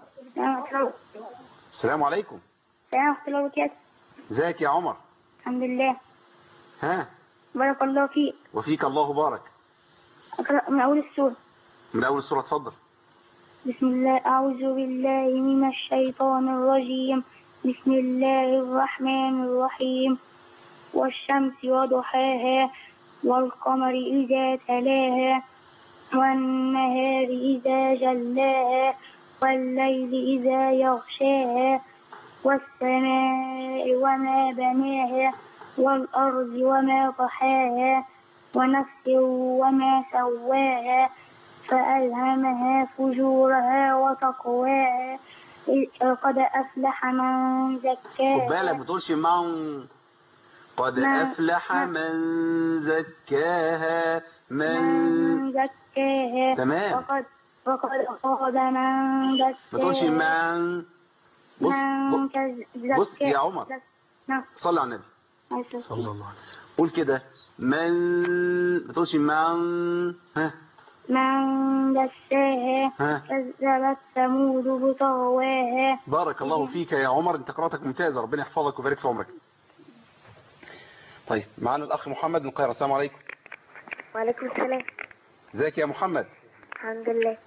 Speaker 2: السلام عليكم
Speaker 11: السلام ورحمة الله وبركاته
Speaker 2: ازيك يا عمر
Speaker 11: الحمد لله
Speaker 2: ها
Speaker 11: بارك الله فيك
Speaker 2: وفيك الله بارك
Speaker 11: أقرأ من أول السورة
Speaker 2: من أول السورة اتفضل
Speaker 11: بسم الله أعوذ بالله من الشيطان الرجيم بسم الله الرحمن الرحيم والشمس وضحاها والقمر إذا تلاها والنهار إذا جلاها والليل إذا يغشاها والسماء وما بناها والأرض وما طحاها ونفس وما سواها فألهمها فجورها وتقواها قد أفلح من زكاها
Speaker 2: خد بالك ما تقولش من قد
Speaker 11: ما-
Speaker 2: أفلح
Speaker 11: ما-
Speaker 2: من زكاها من
Speaker 11: من زكاها
Speaker 2: تمام.
Speaker 11: وقد وقد خاب من
Speaker 2: ما تقولش
Speaker 11: زكاها
Speaker 2: من بص
Speaker 11: من
Speaker 2: بص-
Speaker 11: كز-
Speaker 2: بص يا
Speaker 11: زكاها.
Speaker 2: عمر.
Speaker 11: زك- نعم
Speaker 2: صلي على النبي
Speaker 11: صلى الله عليه
Speaker 2: قول كده من ما تقولش من ها
Speaker 11: من دساها
Speaker 2: ها
Speaker 11: كذبت ثمود بطغواها
Speaker 2: بارك الله فيك يا عمر انت قراءتك ممتازة ربنا يحفظك ويبارك في عمرك طيب معانا الأخ محمد من القاهرة السلام عليكم
Speaker 11: وعليكم السلام
Speaker 2: ازيك يا محمد
Speaker 11: الحمد لله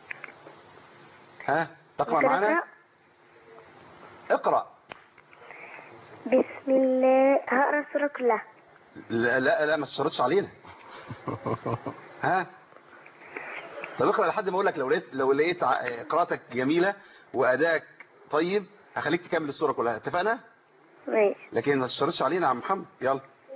Speaker 2: ها تقرأ
Speaker 11: ممكن
Speaker 2: معانا
Speaker 11: أقرأ؟
Speaker 2: اقرأ
Speaker 11: بسم الله هقرا السورة كلها
Speaker 2: لا لا, لا ما تشرطش علينا ها طب اقرأ لحد ما اقول لك لو لقيت لو لقيت ع- قراءتك جميلة وأدائك طيب هخليك تكمل السورة كلها اتفقنا
Speaker 11: ماشي
Speaker 2: لكن ما تشرطش علينا يا عم محمد يلا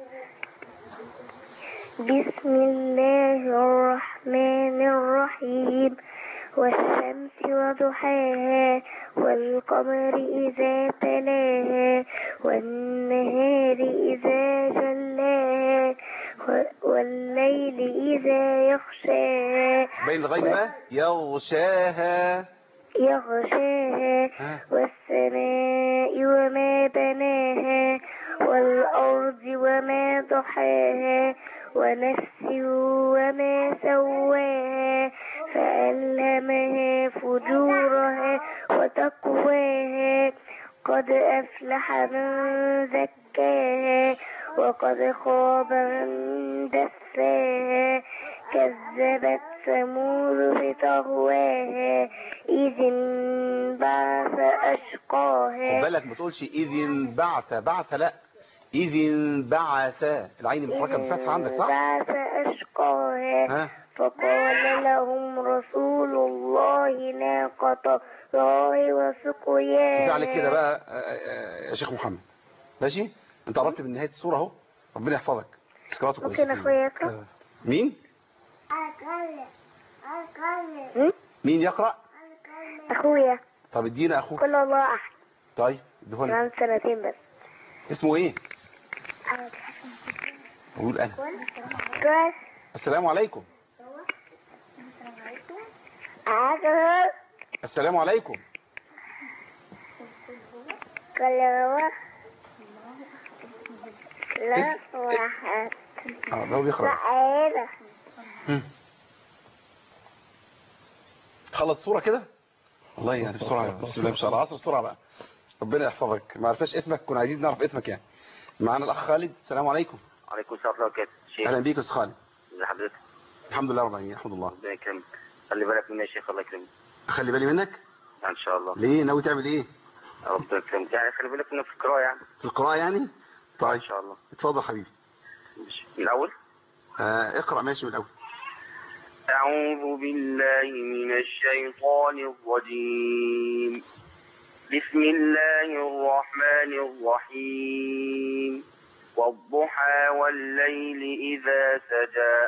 Speaker 11: بسم الله الرحمن الرحيم والشمس وضحاها والقمر إذا تلاها والنهار إذا جلاها و- والليل إذا يغشاها
Speaker 2: باين لغاية بقى يغشاها
Speaker 11: يغشاها
Speaker 2: ها
Speaker 11: والسماء وما بناها والأرض وما ضحاها ونفس وما سواها فألهمها فجورها وتقواها قد أفلح أفلح من زكاها وقد خاب من دساها كذبت ثمود بطغواها إذ انبعث
Speaker 2: خد
Speaker 11: أشقاها
Speaker 2: بالك ما تقولش إذ انبعث بعث لا إذ انبعث العين محركة بالفتحة عندك صح؟
Speaker 11: بعث أشقاها
Speaker 2: ها
Speaker 11: فقال لهم رسول الله ناقة الله وسقياها
Speaker 2: كفاية عليك كده بقى آه، آه، يا شيخ محمد ماشي انت قربت من نهاية السورة اهو ربنا يحفظك سكرات
Speaker 11: ممكن أخويا يقرأ؟
Speaker 2: مين مين يقرأ
Speaker 11: أخويا
Speaker 2: طب ادينا اخوك
Speaker 11: قل الله أحد
Speaker 2: طيب اديهولنا
Speaker 11: عن سنتين بس
Speaker 2: اسمه ايه قول انا
Speaker 11: قال
Speaker 2: السلام عليكم
Speaker 11: أعجب
Speaker 2: السلام عليكم
Speaker 11: قال هو لا واحد
Speaker 2: اه ده هو بيقرأ
Speaker 11: لا عيلة
Speaker 2: هم. خلص صورة كده والله يعني بسرعة بسم الله ما شاء الله عصر بسرعة بقى ربنا يحفظك ما عرفناش اسمك كنا عايزين نعرف اسمك يعني معانا الاخ خالد السلام عليكم
Speaker 13: عليكم السلام ورحمة الله وبركاته شيخ
Speaker 2: اهلا بيك يا استاذ خالد
Speaker 13: ازي حضرتك
Speaker 2: الحمد لله رب العالمين الحمد لله
Speaker 13: ربنا يكرمك خلي بالك مني يا شيخ الله يكرمك
Speaker 2: خلي بالي منك
Speaker 13: ان شاء الله
Speaker 2: ليه ناوي تعمل ايه
Speaker 13: ربنا يكرمك يعني خلي بالك مني في القراءة يعني
Speaker 2: في القراءة يعني طيب
Speaker 13: ان شاء الله
Speaker 2: اتفضل حبيبي
Speaker 13: ماشي. من الاول
Speaker 2: آه اقرأ ماشي من الاول
Speaker 13: أعوذ بالله من الشيطان الرجيم بسم الله الرحمن الرحيم والضحى والليل إذا سجى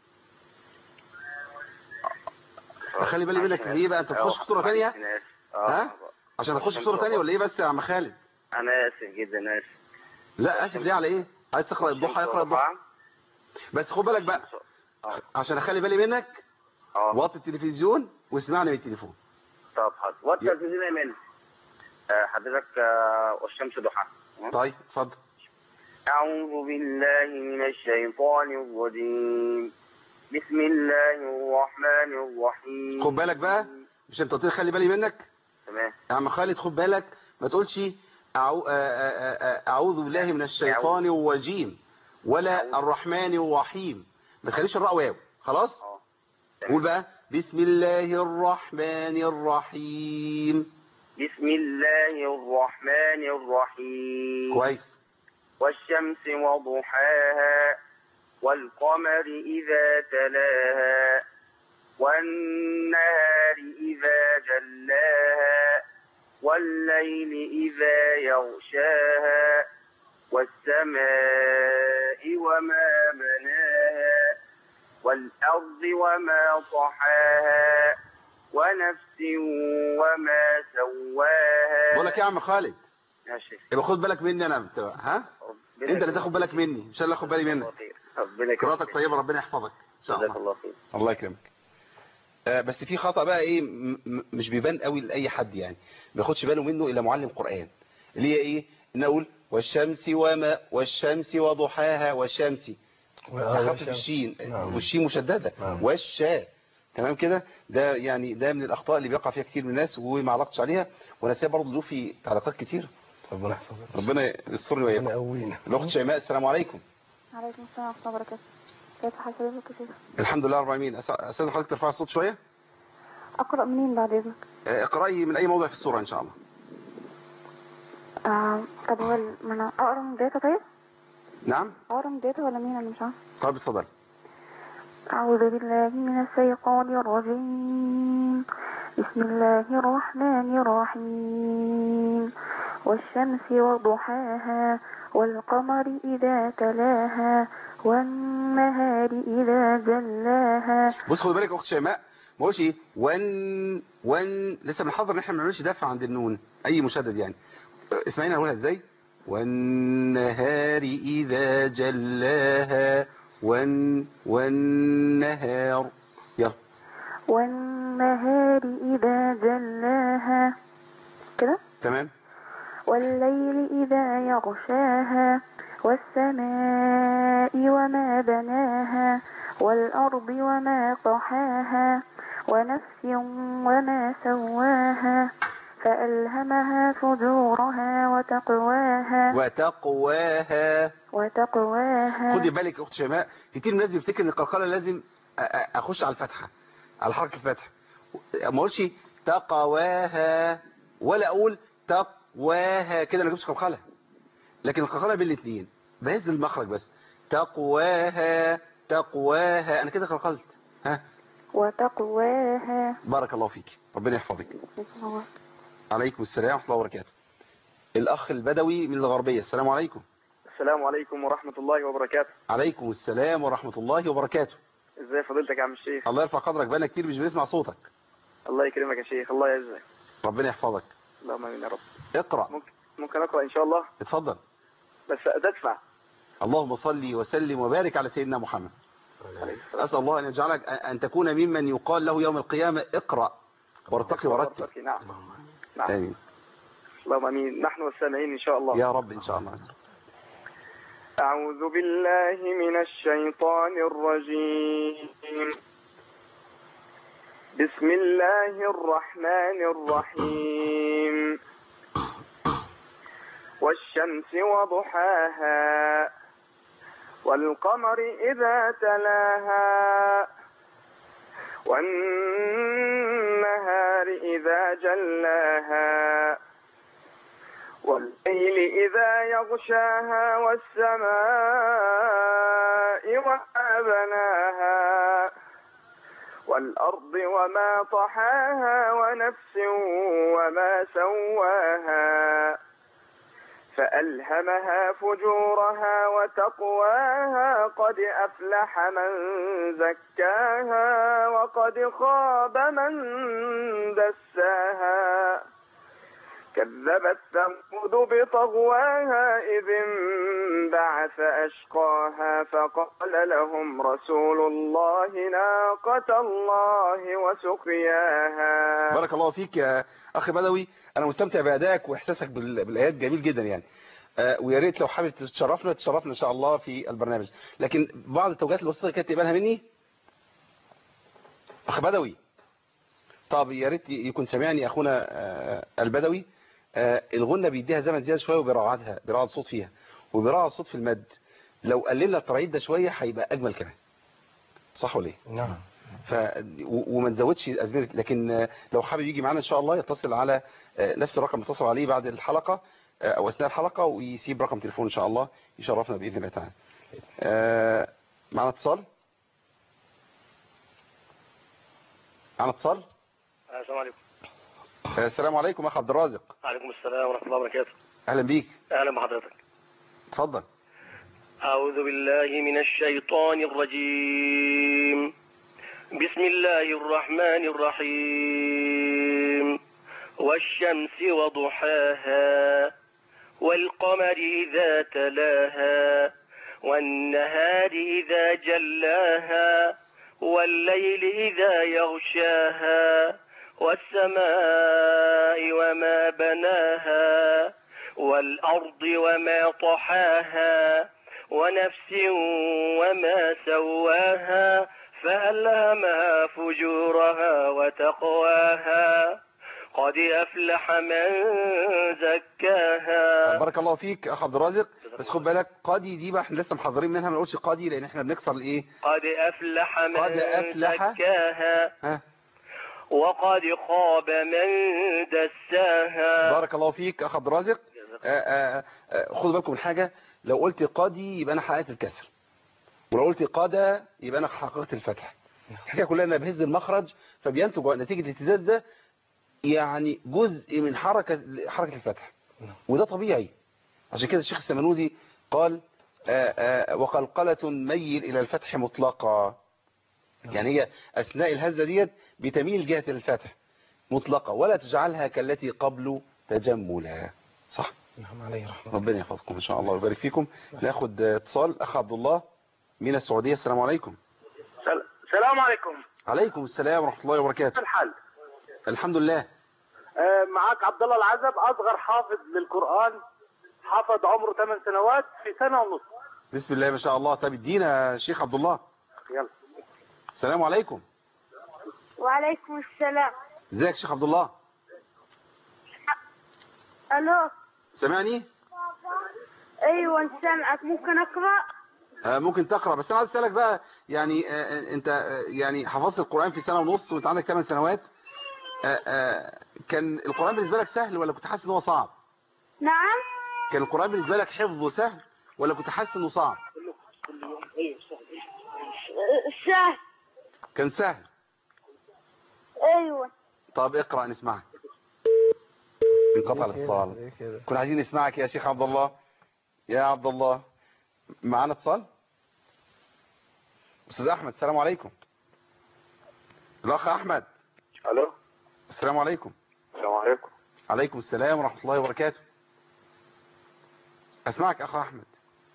Speaker 2: خلي بالي منك ليه بقى انت تخش في صورة ثانية ها عشان تخش في صورة ثانية ولا ايه بس يا عم خالد
Speaker 13: أنا آسف جدا آسف
Speaker 2: لا اسف ليه على ايه عايز تقرأ الضحى اقرأ الضحى بس خد بالك بقى عشان اخلي بالي منك وطي التلفزيون واسمعني من التليفون
Speaker 13: طب حاضر وقت تلفزيون يمين آه، حضرتك آه، والشمس ضحى
Speaker 2: طيب اتفضل
Speaker 13: أعوذ بالله من الشيطان الرجيم بسم الله الرحمن الرحيم
Speaker 2: خد بالك بقى مش انت قلت لي خلي بالي منك
Speaker 13: تمام
Speaker 2: يا عم خالد خد بالك ما تقولش أعو- آه، آه، آه، اعوذ بالله من الشيطان الرجيم ولا الرحمن الرحيم ما تخليش الراء واو خلاص قول بقى بسم الله الرحمن الرحيم
Speaker 13: بسم الله الرحمن الرحيم
Speaker 2: كويس
Speaker 13: والشمس وضحاها والقمر إذا تلاها والنهار إذا جلاها والليل إذا يغشاها والسماء وما بناها والأرض وما طحاها ونفس وما سواها
Speaker 2: بقول لك يا عم خالد
Speaker 13: يا شيخ
Speaker 2: يبقى خد بالك مني انا بت- ها انت اللي تاخد بالك مني مش انا اللي اخد بالي منك
Speaker 13: ربنا
Speaker 2: قراءتك طيبه ربنا يحفظك ان شاء الله
Speaker 13: الله خير
Speaker 2: الله يكرمك آه، بس في خطأ بقى ايه م- م- مش بيبان قوي لاي حد يعني ما ياخدش باله منه الا معلم قرآن اللي هي ايه ان اقول والشمس وما والشمس وضحاها والشمس اخفف الشين والشين مشدده والشاء تمام كده ده يعني ده من الاخطاء اللي بيقع فيها كتير من الناس وما علقتش عليها وانا سايب برضه له في تعليقات كتير
Speaker 3: ربنا يحفظك
Speaker 2: ربنا يسترني وياكم
Speaker 3: يقوينا
Speaker 2: الاخت شيماء السلام عليكم
Speaker 14: عليكم السلام ورحمة الله وبركاته كيف حال حضرتك يا شيخ؟
Speaker 2: الحمد لله رب العالمين أس- استاذ حضرتك ترفع الصوت شويه
Speaker 14: أقرأ منين بعد إذنك؟
Speaker 2: آه، اقراي من اي موضع في السوره ان شاء الله
Speaker 14: آه طب هو ال- ما أنا أقرأ من بدايتها طيب؟
Speaker 2: نعم
Speaker 14: أقرأ من بدايتها ولا مين أنا مش عارفة
Speaker 2: طيب اتفضل
Speaker 14: أعوذ بالله من الشيطان الرجيم بسم الله الرحمن الرحيم والشمس وضحاها والقمر إذا تلاها والنهار إذا جلاها
Speaker 2: بص خد بالك يا اخت شيماء ما قولش ايه ون ون لسه بنحضر ان احنا ما بنعملش دفع عند النون اي مشدد يعني آه، اسمعيني هنقولها ازاي والنهار اذا جلاها ون والنهار يلا
Speaker 14: والنهار إذا جلاها كده
Speaker 2: تمام
Speaker 14: والليل إذا يغشاها والسماء وما بناها والأرض وما طحاها ونفس وما سواها فألهمها فجورها وتقواها
Speaker 2: وتقواها
Speaker 14: وتقواها
Speaker 2: خدي بالك يا اخت شيماء كتير من الناس بيفتكر ان القلقله لازم أ- أ- اخش على الفتحه على حركه الفتح ما اقولش تقواها ولا اقول تقواها كده انا ما جبتش قلقله لكن القلقله بين الاثنين بهز المخرج بس تقواها تقواها انا كده قلقلت ها
Speaker 14: وتقواها
Speaker 2: بارك الله فيك ربنا يحفظك
Speaker 14: هو
Speaker 2: عليكم السلام ورحمه الله وبركاته الاخ البدوي من الغربيه السلام عليكم
Speaker 15: السلام عليكم ورحمة الله وبركاته
Speaker 2: عليكم السلام ورحمه الله وبركاته
Speaker 15: ازاي فضيلتك يا عم الشيخ
Speaker 2: الله يرفع قدرك بقالنا كتير مش بنسمع صوتك
Speaker 15: الله يكرمك يا شيخ الله يعزك
Speaker 2: ربنا يحفظك
Speaker 15: اللهم امين يا رب
Speaker 2: اقرأ
Speaker 15: ممكن ممكن اقرا ان شاء الله
Speaker 2: اتفضل
Speaker 15: بس تدفع
Speaker 2: اللهم صل وسلم وبارك على سيدنا محمد أسأل الله أن يجعلك أن تكون ممن يقال له يوم القيامة اقرأ وارتقي ورتل
Speaker 15: نعم نعم
Speaker 2: آمين
Speaker 15: اللهم امين نحن والسامعين ان شاء الله
Speaker 2: يا رب إن شاء الله
Speaker 15: أعوذ بالله من الشيطان الرجيم بسم الله الرحمن الرحيم والشمس وضحاها والقمر إذا تلاها والنهار إذا جلاها والليل إذا يغشاها والسماء وما بناها والأرض وما طحاها ونفس وما سواها فألهمها فجورها وتقواها قد أفلح من زكاها وقد خاب من دساها كذبت ثمود بطغواها إذ انبعث أشقاها فقال لهم رسول الله ناقة الله وسقياها
Speaker 2: بارك الله فيك يا أخي بدوي أنا مستمتع بأدائك وإحساسك بال- بالآيات جميل جدا يعني آه، ويا ريت لو حابب تشرفنا تشرفنا إن شاء الله في البرنامج لكن بعض التوجيهات البسيطة كانت تقبلها مني أخ بدوي طب يا ريت يكون سامعني أخونا آه، البدوي آه، الغنة بيديها زمن زيادة شوية وبيراعدها بيراعد الصوت فيها وبيراعد الصوت في المد لو قللنا التراعيد ده شوية هيبقى أجمل كمان صح ولا ايه؟
Speaker 3: نعم
Speaker 2: ف و- وما نزودش ازمنه لكن آه، لو حابب يجي معانا ان شاء الله يتصل على آه، نفس الرقم اللي اتصل عليه بعد الحلقه آه، او اثناء الحلقه ويسيب رقم تليفون ان شاء الله يشرفنا باذن الله تعالى. آه، معنا اتصال؟ معنا اتصال؟
Speaker 16: السلام عليكم
Speaker 2: آه، السلام عليكم اخ عبد الرازق
Speaker 16: وعليكم السلام ورحمة الله وبركاته
Speaker 2: اهلا بيك
Speaker 16: أهلا بحضرتك
Speaker 2: اتفضل
Speaker 16: أعوذ بالله من الشيطان الرجيم بسم الله الرحمن الرحيم والشمس وضحاها والقمر إذا تلاها والنهار إذا جلاها والليل إذا يغشاها والسماء وما بناها والأرض وما طحاها ونفس وما سواها فألهمها فجورها وتقواها قد أفلح من زكاها
Speaker 2: بارك الله فيك اخ عبد الرازق بس خد بالك قاضي دي بقى احنا لسه محضرين منها ما نقولش قاضي لان احنا بنكسر الايه
Speaker 16: قد أفلح من
Speaker 2: قد أفلح.
Speaker 16: زكاها
Speaker 2: ها
Speaker 16: وقد خاب من دساها
Speaker 2: بارك الله فيك اخ عبد الرازق آه، آه، آه، خدوا بالكم من حاجه لو قلت قاضي يبقى انا حققت الكسر ولو قلت قادة يبقى انا حققت الفتح الحكايه كلها انا بهز المخرج فبينتج نتيجه الاهتزاز ده يعني جزء من حركه حركه الفتح وده طبيعي عشان كده الشيخ السمنودي قال آه، آه، وقلقله ميل الى الفتح مطلقا يعني هي اثناء الهزه ديت بتميل جهه الفتح مطلقه ولا تجعلها كالتي قبل تجملا صح
Speaker 3: نعم عليه رحمة
Speaker 2: ربنا يحفظكم ان شاء الله ويبارك فيكم ناخد اتصال اخ عبد الله من السعوديه السلام عليكم
Speaker 17: السلام عليكم
Speaker 2: عليكم السلام ورحمه الله
Speaker 17: كيف
Speaker 2: وبركاته
Speaker 17: الحال؟
Speaker 2: الحمد لله
Speaker 17: آه، معك عبد الله العزب اصغر حافظ للقران حافظ عمره 8 سنوات في سنه ونص
Speaker 2: بسم الله ما شاء الله طب ادينا يا شيخ عبد الله
Speaker 17: يلا
Speaker 2: السلام عليكم
Speaker 11: وعليكم السلام
Speaker 2: ازيك يا شيخ عبد الله
Speaker 5: الو
Speaker 2: سامعني
Speaker 5: ايوه انت سامعك ممكن اقرا
Speaker 2: آه، ممكن تقرأ بس انا عايز اسالك بقى يعني آه، انت آه، يعني حفظت القرآن في سنة ونص وانت عندك 8 سنوات آه، آه، كان القرآن بالنسبة لك سهل ولا كنت حاسس ان هو صعب
Speaker 5: نعم
Speaker 2: كان القرآن بالنسبة لك حفظه سهل ولا كنت حاسس انه صعب
Speaker 5: سهل
Speaker 2: كان سهل
Speaker 5: ايوه
Speaker 2: طب اقرأ نسمعك انقطع الاتصال كنا عايزين نسمعك يا شيخ عبد الله يا عبد الله معانا اتصال استاذ احمد السلام عليكم الاخ احمد
Speaker 18: الو
Speaker 2: السلام عليكم
Speaker 18: السلام عليكم
Speaker 2: عليكم السلام ورحمة الله وبركاته اسمعك اخ احمد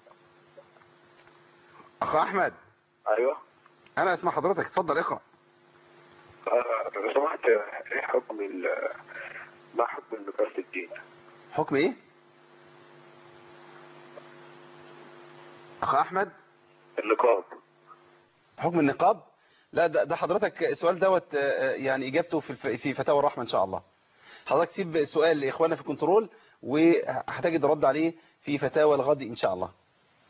Speaker 2: اخ احمد
Speaker 18: ايوه
Speaker 2: انا اسمع حضرتك اتفضل اقرأ
Speaker 18: آه، لو سمحت ايه حكم ال ما حكم النقاش في الدين
Speaker 2: حكم ايه اخ احمد
Speaker 18: النقاب
Speaker 2: حكم النقاب لا ده, ده حضرتك السؤال دوت آه، يعني اجابته في الف- في فتاوى الرحمه ان شاء الله حضرتك سيب السؤال لاخواننا في الكنترول وهتجد رد عليه في فتاوى الغد ان شاء الله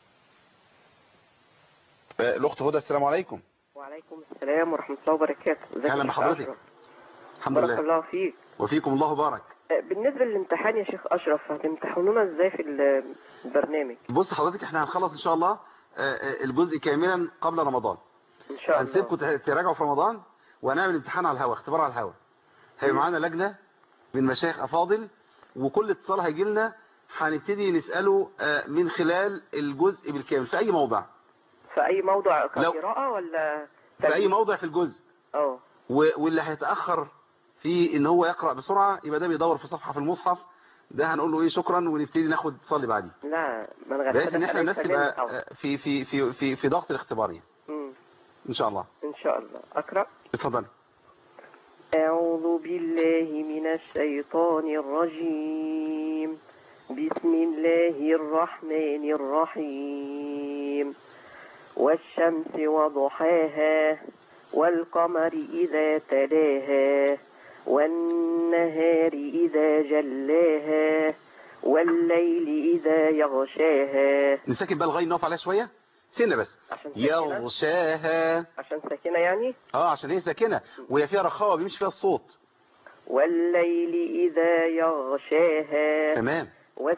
Speaker 2: آه، الاخت هدى السلام عليكم
Speaker 9: وعليكم السلام ورحمة الله وبركاته ازيك يا
Speaker 2: اهلا
Speaker 9: شيخ
Speaker 2: بحضرتك
Speaker 9: أشرف؟
Speaker 2: الحمد
Speaker 9: بارك
Speaker 2: لله
Speaker 9: الله فيك
Speaker 2: وفيكم الله بارك
Speaker 9: آه، بالنسبة للامتحان يا شيخ أشرف هتمتحنونا ازاي في ال- البرنامج
Speaker 2: بص حضرتك احنا هنخلص ان شاء الله آه، آه، الجزء كاملا قبل رمضان
Speaker 9: ان شاء الله
Speaker 2: هنسيبكم ت- تراجعوا في رمضان وهنعمل امتحان على الهواء اختبار على الهواء هيبقى معانا لجنة من مشايخ افاضل وكل اتصال هيجي لنا هنبتدي نسأله آه، من خلال الجزء بالكامل في اي موضع
Speaker 9: في أي موضوع
Speaker 2: لو-
Speaker 9: كقراءة ولا
Speaker 2: في اي موضع في الجزء
Speaker 9: اه
Speaker 2: و- واللي هيتأخر في ان هو يقرأ بسرعة يبقى ده بيدور في صفحة في المصحف ده هنقول له ايه شكرا ونبتدي ناخد اتصال اللي بعديه
Speaker 9: لا ما نغفلش
Speaker 2: بحيث ان احنا الناس تبقى آه، في في في في في ضغط الاختبارية ان شاء الله
Speaker 9: ان شاء الله أقرأ
Speaker 2: اتفضل
Speaker 9: أعوذ بالله من الشيطان الرجيم بسم الله الرحمن الرحيم والشمس وضحاها والقمر إذا تلاها والنهار إذا جلاها والليل إذا يغشاها
Speaker 2: نسكت بقى الغاية نقف عليها شوية سنة بس يغشاها
Speaker 9: عشان ساكنة يعني
Speaker 2: اه عشان هي ساكنة وهي فيها رخاوة بيمشي فيها الصوت
Speaker 9: والليل إذا يغشاها
Speaker 2: تمام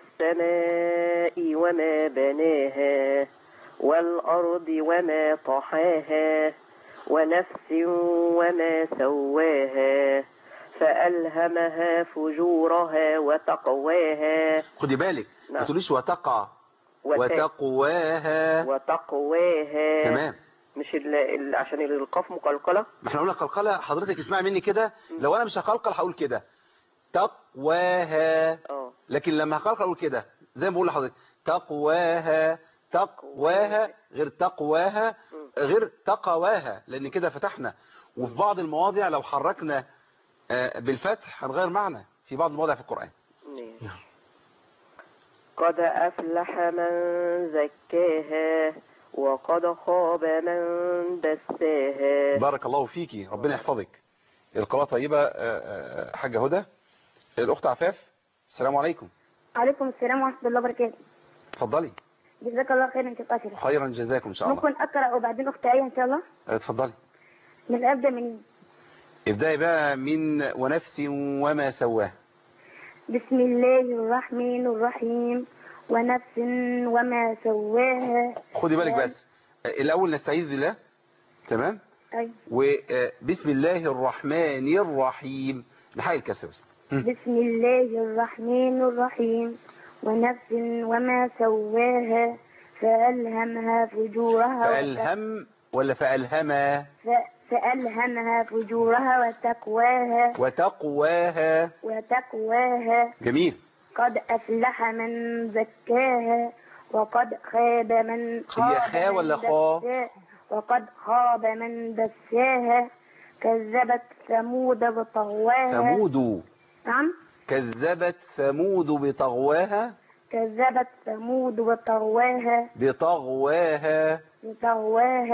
Speaker 9: والسماء وما بناها والأرض وما طحاها ونفس وما سواها فألهمها فجورها وتقواها
Speaker 2: خدي بالك ما
Speaker 9: نعم.
Speaker 2: تقوليش وتقع
Speaker 9: وت-
Speaker 2: وتقواها
Speaker 9: وتقواها
Speaker 2: تمام
Speaker 9: مش ال... ال... عشان القاف مقلقلة
Speaker 2: ما احنا قلنا قلقلة حضرتك اسمعي مني كده لو انا مش هقلقل هقول كده تقواها
Speaker 9: اه
Speaker 2: لكن لما هقلقل اقول كده زي ما بقول لحضرتك تقواها تقواها غير تقواها غير تقواها لان كده فتحنا وفي بعض المواضع لو حركنا آه، بالفتح هنغير معنى في بعض المواضع في القرآن
Speaker 9: قد أفلح من زكاها وقد خاب من دساها
Speaker 2: بارك الله فيكي ربنا يحفظك القراءة طيبة آه، آه، حاجة هدى الأخت عفاف السلام عليكم
Speaker 11: عليكم السلام ورحمة الله وبركاته
Speaker 2: اتفضلي
Speaker 11: جزاك الله خيرا كيف أشرف
Speaker 2: خيرا جزاكم إن شاء الله
Speaker 11: ممكن أقرأ وبعدين أختي آية إن شاء الله
Speaker 2: آه، اتفضلي
Speaker 11: من أبدأ من
Speaker 2: ابدأي بقى من ونفس وما سواه
Speaker 11: بسم الله الرحمن الرحيم ونفس وما سواها
Speaker 2: خدي بالك بس آه، الأول نستعيذ بالله تمام
Speaker 11: أي.
Speaker 2: وبسم الله الرحمن الرحيم نحاول الكسر بس
Speaker 11: بسم الله الرحمن الرحيم ونفس وما سواها فألهمها فجورها
Speaker 2: فألهم ولا فألهما
Speaker 11: ف- فألهمها فجورها وتقواها
Speaker 2: وتقواها
Speaker 11: وتقواها
Speaker 2: جميل
Speaker 11: قد أفلح من زكاها وقد خاب من خاب
Speaker 2: هي خا
Speaker 11: من
Speaker 2: ولا خا؟
Speaker 11: دساها وقد خاب من دساها كذبت ثمود بطغواها
Speaker 2: ثمود
Speaker 11: نعم
Speaker 2: كذبت ثمود بطغواها
Speaker 11: كذبت ثمود بطغواها
Speaker 2: بطغواها
Speaker 11: بطغواها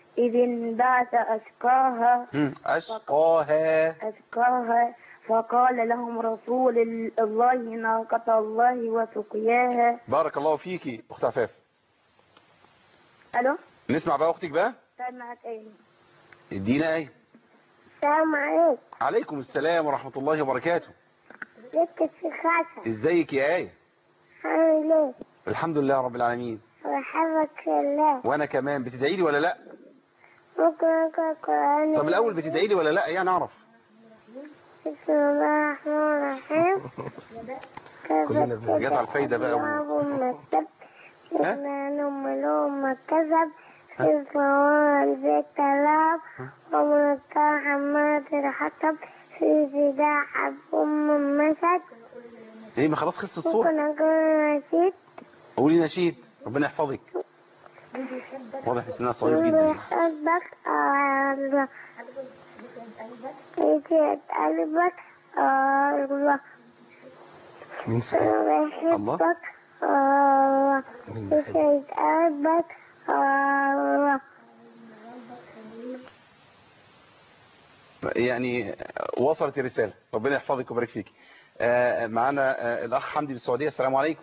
Speaker 11: إذ انبعث أشقاها
Speaker 2: مم. أشقاها
Speaker 11: أشقاها فقال لهم رسول الله ناقة الله وسقياها
Speaker 2: بارك الله فيكي أخت عفاف
Speaker 11: ألو
Speaker 2: نسمع بقى أختك بقى
Speaker 11: طيب معك أيه
Speaker 2: ادينا أيه
Speaker 11: السلام عليكم
Speaker 2: عليكم السلام ورحمة الله وبركاته
Speaker 11: لك الشيخ
Speaker 2: ازيك يا آية
Speaker 11: عامل ايه؟
Speaker 2: الحمد لله رب العالمين
Speaker 11: بحبك في الله
Speaker 2: وانا كمان بتدعي لي ولا لا
Speaker 11: ممكن اقرا القرآن
Speaker 2: طب الاول بتدعي لي ولا لا يعني اعرف
Speaker 11: بسم الله الرحمن الرحيم
Speaker 2: كلنا جت على الفايدة بقى و...
Speaker 11: ما كتب لهم لهم ما كذب في فوار ذات كلام ومن حماد الحطب في جداع أم مسد
Speaker 2: ايه ما خلاص خلصت الصورة
Speaker 11: ممكن أقول نسيت
Speaker 2: قولي نشيد ربنا يحفظك واضح ان سنها صغير جدا
Speaker 11: بحبك الله يجي قلبك الله
Speaker 3: مين
Speaker 11: أنا بحبك الله يجي قلبك الله
Speaker 2: يعني وصلت الرسالة ربنا يحفظك ويبارك فيك آه، معانا آه، الاخ حمدي من السعودية السلام عليكم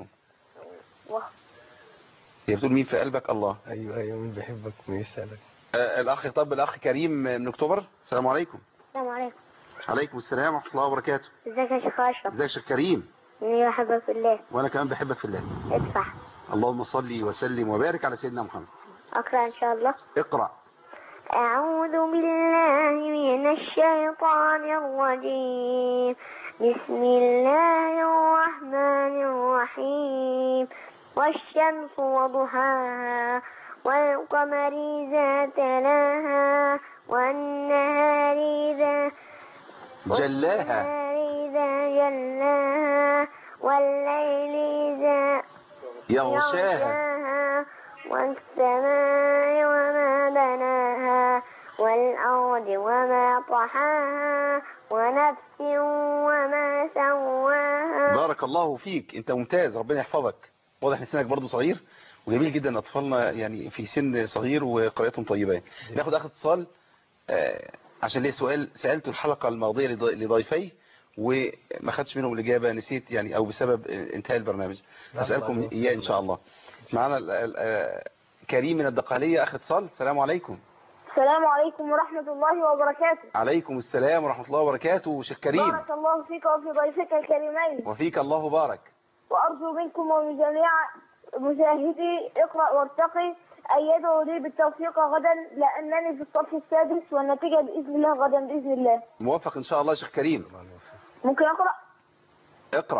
Speaker 2: هي بتقول مين في قلبك الله
Speaker 3: ايوه ايوه مين بيحبك مين يسألك
Speaker 2: آه، الاخ طب الاخ كريم من اكتوبر السلام عليكم
Speaker 11: السلام عليكم
Speaker 2: عليكم السلام ورحمة الله وبركاته
Speaker 11: ازيك يا شيخ أشرف
Speaker 2: ازيك يا شيخ كريم
Speaker 11: إني بحبك في الله
Speaker 2: وانا كمان بحبك في الله
Speaker 11: ادفع
Speaker 2: اللهم صل وسلم وبارك على سيدنا محمد
Speaker 11: أقرأ إن شاء الله
Speaker 2: اقرأ
Speaker 11: أعوذ بالله من الشيطان الرجيم بسم الله الرحمن الرحيم والشمس وضحاها والقمر إذا تلاها والنهار إذا
Speaker 2: جلاها
Speaker 11: والنهار إذا جلاها والليل إذا
Speaker 2: يغشاها
Speaker 11: والسماء وما بناها والأرض وما طحاها ونفس وما سواها
Speaker 2: بارك الله فيك انت ممتاز ربنا يحفظك واضح ان سنك برضه صغير وجميل جدا اطفالنا يعني في سن صغير وقراءتهم طيبه يعني. ناخد اخر اتصال آه، عشان ليه سؤال سالته الحلقه الماضيه لضي- لضيفي وما خدتش منهم الاجابه نسيت يعني او بسبب انتهاء البرنامج اسالكم اياه ان شاء الله معنا ال- ال- آه، كريم من الدقهليه اخ اتصال السلام عليكم
Speaker 5: السلام عليكم ورحمة الله وبركاته
Speaker 2: عليكم السلام ورحمه الله وبركاته شيخ كريم
Speaker 5: بارك الله فيك وفي ضيفك الكريمين
Speaker 2: وفيك الله بارك
Speaker 5: وأرجو منكم ومن جميع مشاهدي اقرأ وارتقي أن يدعوا لي بالتوفيق غدا لأنني في الصف السادس والنتيجة بإذن الله غدا بإذن الله
Speaker 2: موفق ان شاء الله يا شيخ كريم
Speaker 5: ممكن أقرأ
Speaker 2: اقرا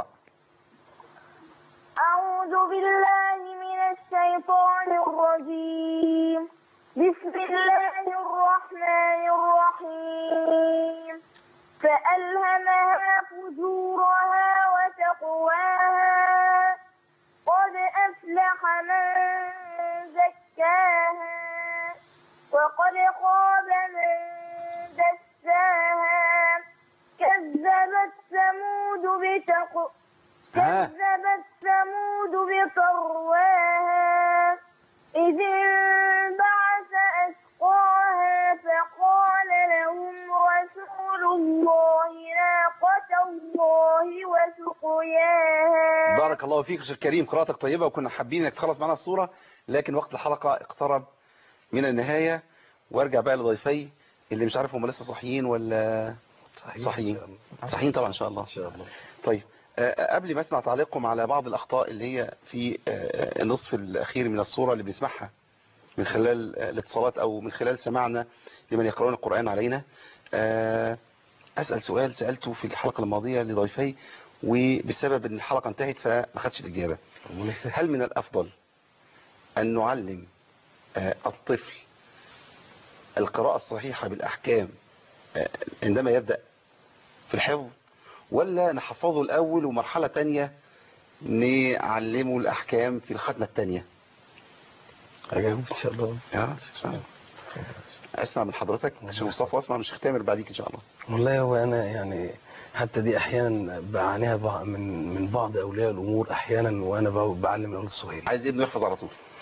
Speaker 5: أعوذ بالله من الشيطان الرجيم بسم الله الرحمن الرحيم فألهمها فجورها وتقواها قد أفلح من زكاها وقد خاب من دساها كذبت ثمود بتقواها
Speaker 2: ها
Speaker 5: كذبت ثمود بطرواها إذ انبعث أشقاها فقال لهم رسول الله ناقة الله وسقياها
Speaker 2: بارك الله فيك يا شيخ كريم قراءتك طيبة وكنا حابين انك تخلص معنا الصورة لكن وقت الحلقة اقترب من النهاية وارجع بقى لضيفي اللي مش عارف هم لسه صحيين ولا صحيين صحيين طبعا ان شاء الله ان
Speaker 3: شاء الله
Speaker 2: طيب آه، قبل ما اسمع تعليقكم على بعض الاخطاء اللي هي في آه، النصف الاخير من الصورة اللي بنسمعها من خلال آه، الاتصالات او من خلال سماعنا لمن يقرؤون القرآن علينا آه، اسأل سؤال سألته في الحلقة الماضية لضيفي وبسبب ان الحلقة انتهت فما خدش الاجابة هل من الافضل ان نعلم آه، الطفل القراءة الصحيحة بالاحكام آه، عندما يبدأ في الحفظ ولا نحفظه الاول ومرحلة تانية نعلمه الاحكام في الختمة التانية
Speaker 3: اجاوب ان شاء الله
Speaker 2: يا إن شاء الله. اسمع من حضرتك شيخ مصطفى واسمع من شيخ تامر بعديك ان شاء الله
Speaker 3: والله هو انا يعني حتى دي احيانا بعانيها بع- من من بعض اولياء الامور احيانا وانا ب- بعلم الاولاد الصغيرين
Speaker 2: عايز ابنه يحفظ على طول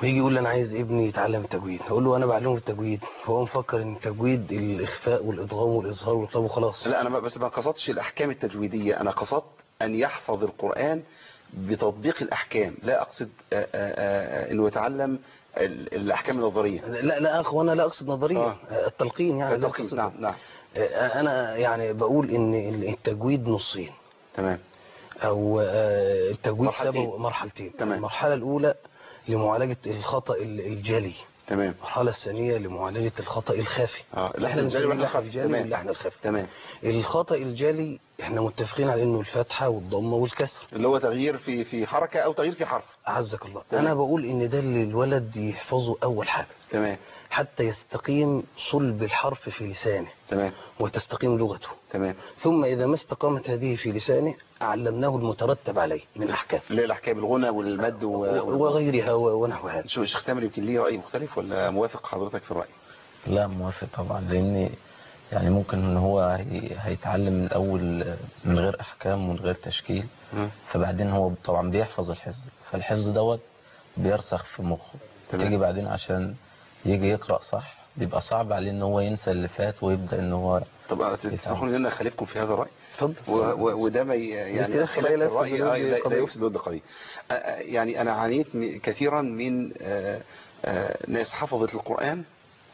Speaker 3: ويجي يقول لي انا عايز ابني يتعلم التجويد اقول له انا بعلمه التجويد هو مفكر ان التجويد الاخفاء والادغام والاظهار والاطلاب وخلاص
Speaker 2: لا انا ما- بس ما قصدتش الاحكام التجويديه انا قصدت ان يحفظ القران بتطبيق الاحكام لا اقصد آه، آه، آه، انه يتعلم ال- الاحكام النظريه
Speaker 3: لا لا اخ وانا لا اقصد نظريه
Speaker 2: آه.
Speaker 3: التلقين يعني لا
Speaker 2: التلقين،
Speaker 3: أقصد-
Speaker 2: نعم نعم
Speaker 3: آه، انا يعني بقول ان التجويد نصين
Speaker 2: تمام
Speaker 3: او آه، التجويد
Speaker 2: مرحلتين.
Speaker 3: سبب مرحلتين
Speaker 2: تمام.
Speaker 3: المرحله الاولى لمعالجه الخطا ال- الجلي
Speaker 2: تمام
Speaker 3: المرحله الثانيه لمعالجه الخطا الخافي
Speaker 2: اه
Speaker 3: احنا
Speaker 2: اللحن الجالي
Speaker 3: بنسميه
Speaker 2: واللحن
Speaker 3: اللحن
Speaker 2: الخفي
Speaker 3: الجالي
Speaker 2: تمام
Speaker 3: واللحن الخافي
Speaker 2: تمام
Speaker 3: الخطا الجالي احنا متفقين على انه الفتحه والضمه والكسر
Speaker 2: اللي هو تغيير في في حركه او تغيير في حرف
Speaker 3: اعزك الله
Speaker 2: تمام.
Speaker 3: انا بقول ان ده اللي الولد يحفظه اول حاجه
Speaker 2: تمام
Speaker 3: حتى يستقيم صلب الحرف في لسانه
Speaker 2: تمام
Speaker 3: وتستقيم لغته
Speaker 2: تمام
Speaker 3: ثم إذا ما استقامت هذه في لسانه علمناه المترتب عليه من أحكام
Speaker 2: اللي هي الاحكام الغنى والمد و...
Speaker 3: وغيرها و- ونحوها
Speaker 2: شو الشيخ تامر يمكن ليه راي مختلف ولا موافق حضرتك في الراي
Speaker 4: لا موافق طبعا لان يعني ممكن ان هو هي- هيتعلم من الاول من غير احكام ومن غير تشكيل
Speaker 2: مم.
Speaker 4: فبعدين هو طبعا بيحفظ الحفظ فالحفظ دوت بيرسخ في مخه
Speaker 2: تمام.
Speaker 4: تيجي بعدين عشان يجي يقرأ صح بيبقى صعب عليه ان هو ينسى اللي فات ويبدأ ان هو
Speaker 2: طب تسمحوا لي ان انا اخالفكم في هذا الراي
Speaker 3: اتفضل
Speaker 2: و- و- وده ما ي- يعني
Speaker 3: يتدخل
Speaker 2: خلاف
Speaker 3: أي لا يفسد
Speaker 2: الراي
Speaker 3: الود
Speaker 2: آه، لا- لا
Speaker 3: قضية.
Speaker 2: يفسد ود قضيه آه، آه، يعني انا عانيت م- كثيرا من آه، آه، ناس حفظت القران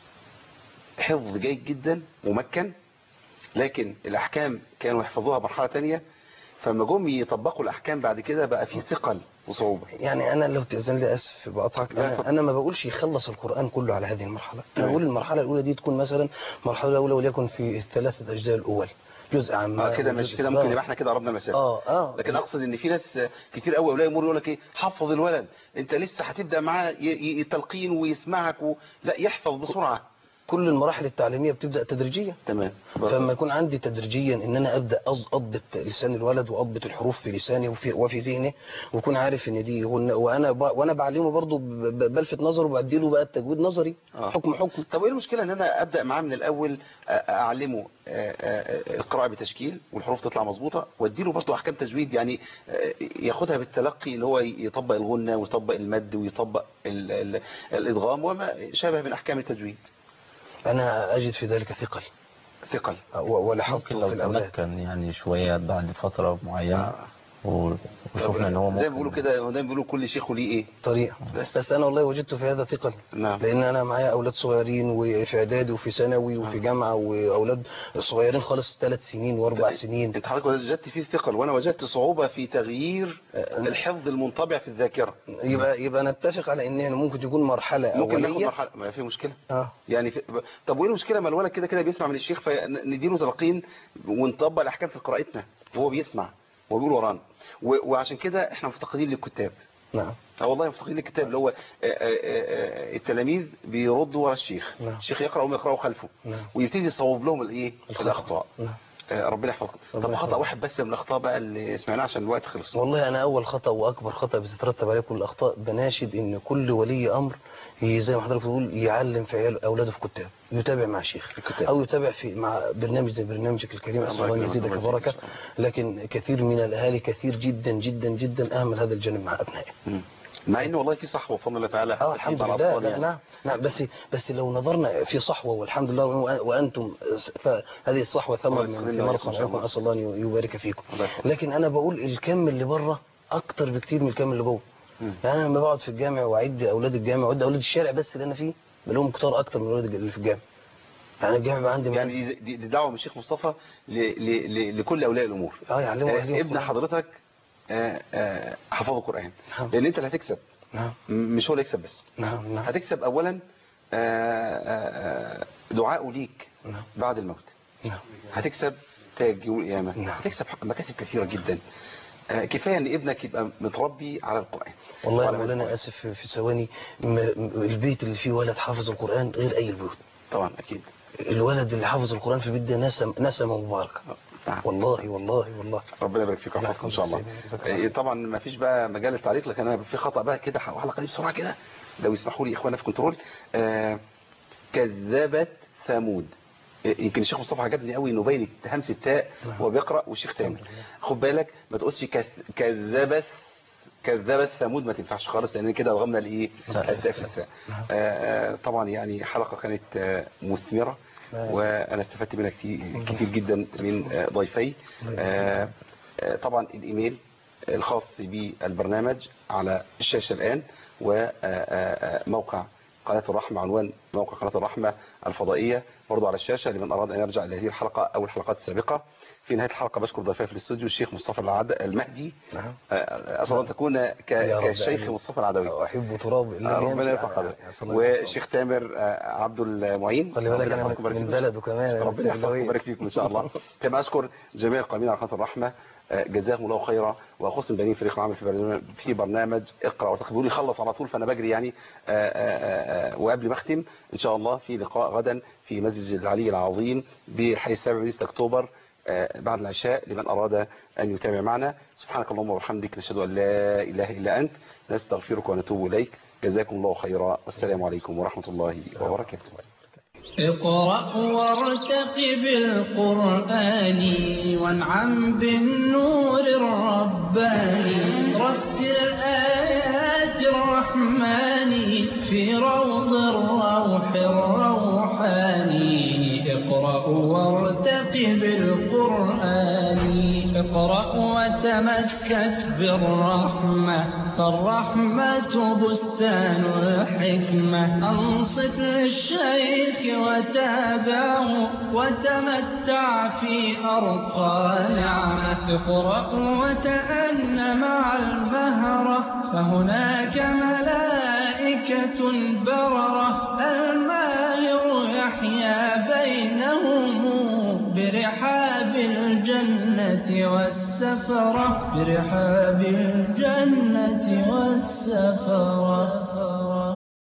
Speaker 2: حفظ جيد جدا ممكن لكن الاحكام كانوا يحفظوها مرحله تانية فلما جم يطبقوا الاحكام بعد كده بقى في ثقل وصعوبه
Speaker 3: يعني أنا لو تأذن لي أسف بقطعك
Speaker 2: لا،
Speaker 3: أنا,
Speaker 2: اتفضل.
Speaker 3: أنا ما بقولش يخلص القرآن كله على هذه المرحلة أنا
Speaker 2: تمام.
Speaker 3: بقول المرحلة الأولى دي تكون مثلا المرحلة الأولى وليكن في الثلاثة أجزاء الأول جزء عام
Speaker 2: اه كده ماشي كده ممكن يبقى احنا كده قربنا المسافه
Speaker 3: اه اه
Speaker 2: لكن اقصد ان في ناس كتير قوي اولياء امور يقول لك ايه حفظ الولد انت لسه هتبدا معاه ي- ي- التلقين ويسمعك و... لا يحفظ بسرعه
Speaker 3: كل المراحل التعليمية بتبدأ تدريجيا
Speaker 2: تمام
Speaker 3: فلما يكون عندي تدريجيا ان انا ابدا أز- اضبط لسان الولد واضبط الحروف في لساني وفي وفي ذهني واكون عارف ان دي غنى وانا ب... وانا بعلمه برضه ب... ب- بلفت نظره وبدي له بقى التجويد نظري
Speaker 2: آه.
Speaker 3: حكم حكم
Speaker 2: طب ايه المشكله ان انا ابدا معاه من الاول أ- اعلمه آه، آه، القراءه بتشكيل والحروف تطلع مظبوطه واديله برضه احكام تجويد يعني آه، ياخدها بالتلقي اللي هو يطبق الغنه ويطبق المد ويطبق ال... ال... الادغام وما شابه من احكام التجويد
Speaker 3: انا اجد في ذلك ثقل
Speaker 2: ثقل
Speaker 3: و-
Speaker 4: ممكن
Speaker 3: ولاحظته
Speaker 4: لو
Speaker 3: في الاولاد
Speaker 4: تمكن يعني شوية بعد فترة معينة و- وشفنا ان هو
Speaker 2: زي ما
Speaker 4: ممكن
Speaker 2: بيقولوا كده هو دايما بيقولوا كل شيخ وليه ايه
Speaker 3: طريقه
Speaker 2: بس.
Speaker 3: بس انا والله وجدت في هذا ثقل
Speaker 2: نعم
Speaker 3: لان انا معايا اولاد صغيرين وفي اعدادي وفي ثانوي وفي جامعه واولاد صغيرين خالص ثلاث سنين واربع سنين
Speaker 2: انت حضرتك وجدت فيه ثقل وانا وجدت صعوبة في تغيير الحفظ المنطبع في الذاكرة
Speaker 3: يبقى يبقى نتفق على ان ممكن تكون مرحله
Speaker 2: ممكن ناخد
Speaker 3: اوليه
Speaker 2: مرحلة ما في مشكلة
Speaker 3: اه
Speaker 2: يعني في... طب وايه المشكلة ما الولد كده كده بيسمع من الشيخ فنديله تلقين ونطبق الاحكام في قراءتنا وهو بيسمع وهو بيقول ورانا و... وعشان كده احنا مفتقدين للكتاب
Speaker 3: نعم
Speaker 2: اه والله مفتقدين للكتاب اللي هو آه، آه، آه، التلاميذ بيردوا ورا الشيخ
Speaker 3: نعم.
Speaker 2: الشيخ يقرأ وهم يقرأوا خلفه
Speaker 3: نعم
Speaker 2: ويبتدي يصوب لهم الايه
Speaker 3: الخطأ.
Speaker 2: الاخطاء
Speaker 3: نعم
Speaker 2: آه، ربنا يحفظكم طب
Speaker 3: ربنا
Speaker 2: خطأ
Speaker 3: يحفظك.
Speaker 2: واحد بس من الاخطاء بقى اللي سمعناه عشان الوقت خلص
Speaker 3: والله انا اول خطا واكبر خطا بتترتب عليه كل الاخطاء بناشد ان كل ولي امر ي- زي ما حضرتك بتقول يعلم في عيال اولاده في كتاب يتابع مع شيخ
Speaker 2: الكتاب.
Speaker 3: او يتابع في مع برنامج زي برنامجك الكريم اسال الله ان
Speaker 2: يكرمك،
Speaker 3: يزيدك
Speaker 2: الله يبارك
Speaker 3: بركه
Speaker 2: فيك إن شاء
Speaker 3: لكن كثير من الاهالي كثير جدا جدا جدا اهمل هذا الجانب مع ابنائه
Speaker 2: مم. مع ان والله في صحوه بفضل الله تعالى
Speaker 3: اه الحمد
Speaker 2: على
Speaker 3: لله
Speaker 2: الأطفال
Speaker 3: لا
Speaker 2: يعني.
Speaker 3: نعم نعم بس بس لو نظرنا في صحوه والحمد لله وأ- وانتم فهذه الصحوه ثمر
Speaker 2: الله
Speaker 3: من
Speaker 2: يسلمنا
Speaker 3: ثمار
Speaker 2: وإياكم إن شاء
Speaker 3: صنعكم
Speaker 2: الله.
Speaker 3: اسال الله ان يبارك فيكم
Speaker 2: الله يحفظك.
Speaker 3: لكن انا بقول الكم اللي بره اكتر بكتير من الكم اللي جوه
Speaker 2: مم.
Speaker 3: يعني انا لما بقعد في الجامع واعد اولاد الجامع واعد اولاد الشارع بس اللي انا فيه بلاقيهم كتار اكتر من الاولاد اللي في الجامع يعني الجامع بقى عندي
Speaker 2: يعني دي- دي دي دعوه من الشيخ مصطفى ل... ل... ل... لكل اولياء الامور
Speaker 3: اه يعلموا
Speaker 2: آه،
Speaker 3: اهلهم
Speaker 2: ابن
Speaker 3: القرآن.
Speaker 2: حضرتك آه، آه، حفظوا القران
Speaker 3: نعم.
Speaker 2: لان انت اللي هتكسب
Speaker 3: نعم
Speaker 2: م- مش هو اللي يكسب بس
Speaker 3: نعم نعم
Speaker 2: هتكسب اولا آه، آه، آه، دعاءه ليك
Speaker 3: نعم
Speaker 2: بعد الموت
Speaker 3: نعم
Speaker 2: هتكسب تاج يوم القيامه
Speaker 3: نعم.
Speaker 2: هتكسب مكاسب كثيره جدا آه، كفايه ان ابنك يبقى متربي على القران
Speaker 3: والله يا
Speaker 2: وعلى
Speaker 3: مولانا
Speaker 2: القرآن.
Speaker 3: اسف في ثواني م- م- البيت اللي فيه ولد حافظ القران غير اي البيوت
Speaker 2: طبعا اكيد
Speaker 3: الولد اللي حافظ القران في البيت ده نسم نسمه مباركه
Speaker 2: نعم.
Speaker 3: والله والله والله
Speaker 2: ربنا يبارك فيك ويحفظكم ان شاء الله
Speaker 3: جزاك الله
Speaker 2: إيه، طبعا ما فيش بقى مجال للتعليق لكن انا في خطا بقى كده الحلقه دي بسرعه كده لو يسمحوا لي اخوانا في كنترول آه كذبت ثمود إيه، يمكن الشيخ مصطفى عجبني قوي انه باين همس التاء وهو بيقرا والشيخ تامر خد بالك ما تقولش كذ- كذبت كذبت ثمود ما تنفعش خالص لان كده ضغمنا الايه التاء في الثاء آه، آه، طبعا يعني حلقه كانت آه، مثمره وانا استفدت منها كتير كتير جدا من آه، ضيفي آه، آه، طبعا الايميل الخاص بالبرنامج على الشاشه الان وموقع قناة الرحمة عنوان موقع قناة الرحمة الفضائية برضو على الشاشة لمن أراد أن يرجع إلى هذه الحلقة أو الحلقات السابقة في نهاية الحلقة بشكر ضيفي في الاستوديو الشيخ مصطفى العد المهدي آه، أسأل أن تكون ك-
Speaker 3: يا رب
Speaker 2: كالشيخ
Speaker 3: آمين.
Speaker 2: مصطفى العدوي
Speaker 3: أحب تراب إلا
Speaker 2: آه، ربنا
Speaker 3: يمشي
Speaker 2: يرفع
Speaker 3: على-
Speaker 2: قدرك
Speaker 3: صلى الله عليه
Speaker 2: والشيخ تامر آه، عبد المعين
Speaker 3: خلي بالك
Speaker 2: ربنا
Speaker 3: أنا
Speaker 2: يحفظكم ويبارك
Speaker 3: من
Speaker 2: فيكم.
Speaker 3: بلده كمان أنا
Speaker 2: ربنا يحفظكم
Speaker 3: سهلاوي.
Speaker 2: ويبارك فيكم ان شاء الله كما اشكر جميع القائمين على قناه الرحمه آه، جزاهم الله خيرا واخص بنين فريق العمل في برنامج في برنامج اقرا وتقبلوا لي خلص على طول فانا بجري يعني آه، آه، آه، وقبل ما اختم ان شاء الله في لقاء غدا في مسجد العلي العظيم بحي السابع من اكتوبر آه، بعد العشاء لمن أراد أن يتابع معنا سبحانك اللهم وبحمدك نشهد أن لا إله إلا أنت نستغفرك ونتوب إليك جزاكم الله خيرا والسلام عليكم ورحمة الله وبركاته
Speaker 1: اقرأ وارتقب القرآن وانعم بالنور الرباني رتل آيات الرحمن في روض الروح الروحاني اقرأ وارتقب القرآن اقرأ وتمسك بالرحمة فالرحمة بستان الحكمة أنصت للشيخ وتابعه وتمتع في أرقى نعمة اقرأ وتأن مع المهرة فهناك ملائكة بررة الماهر يحيا بينهم برحاب الجنة والسفرة برحاب الجنة والسفرة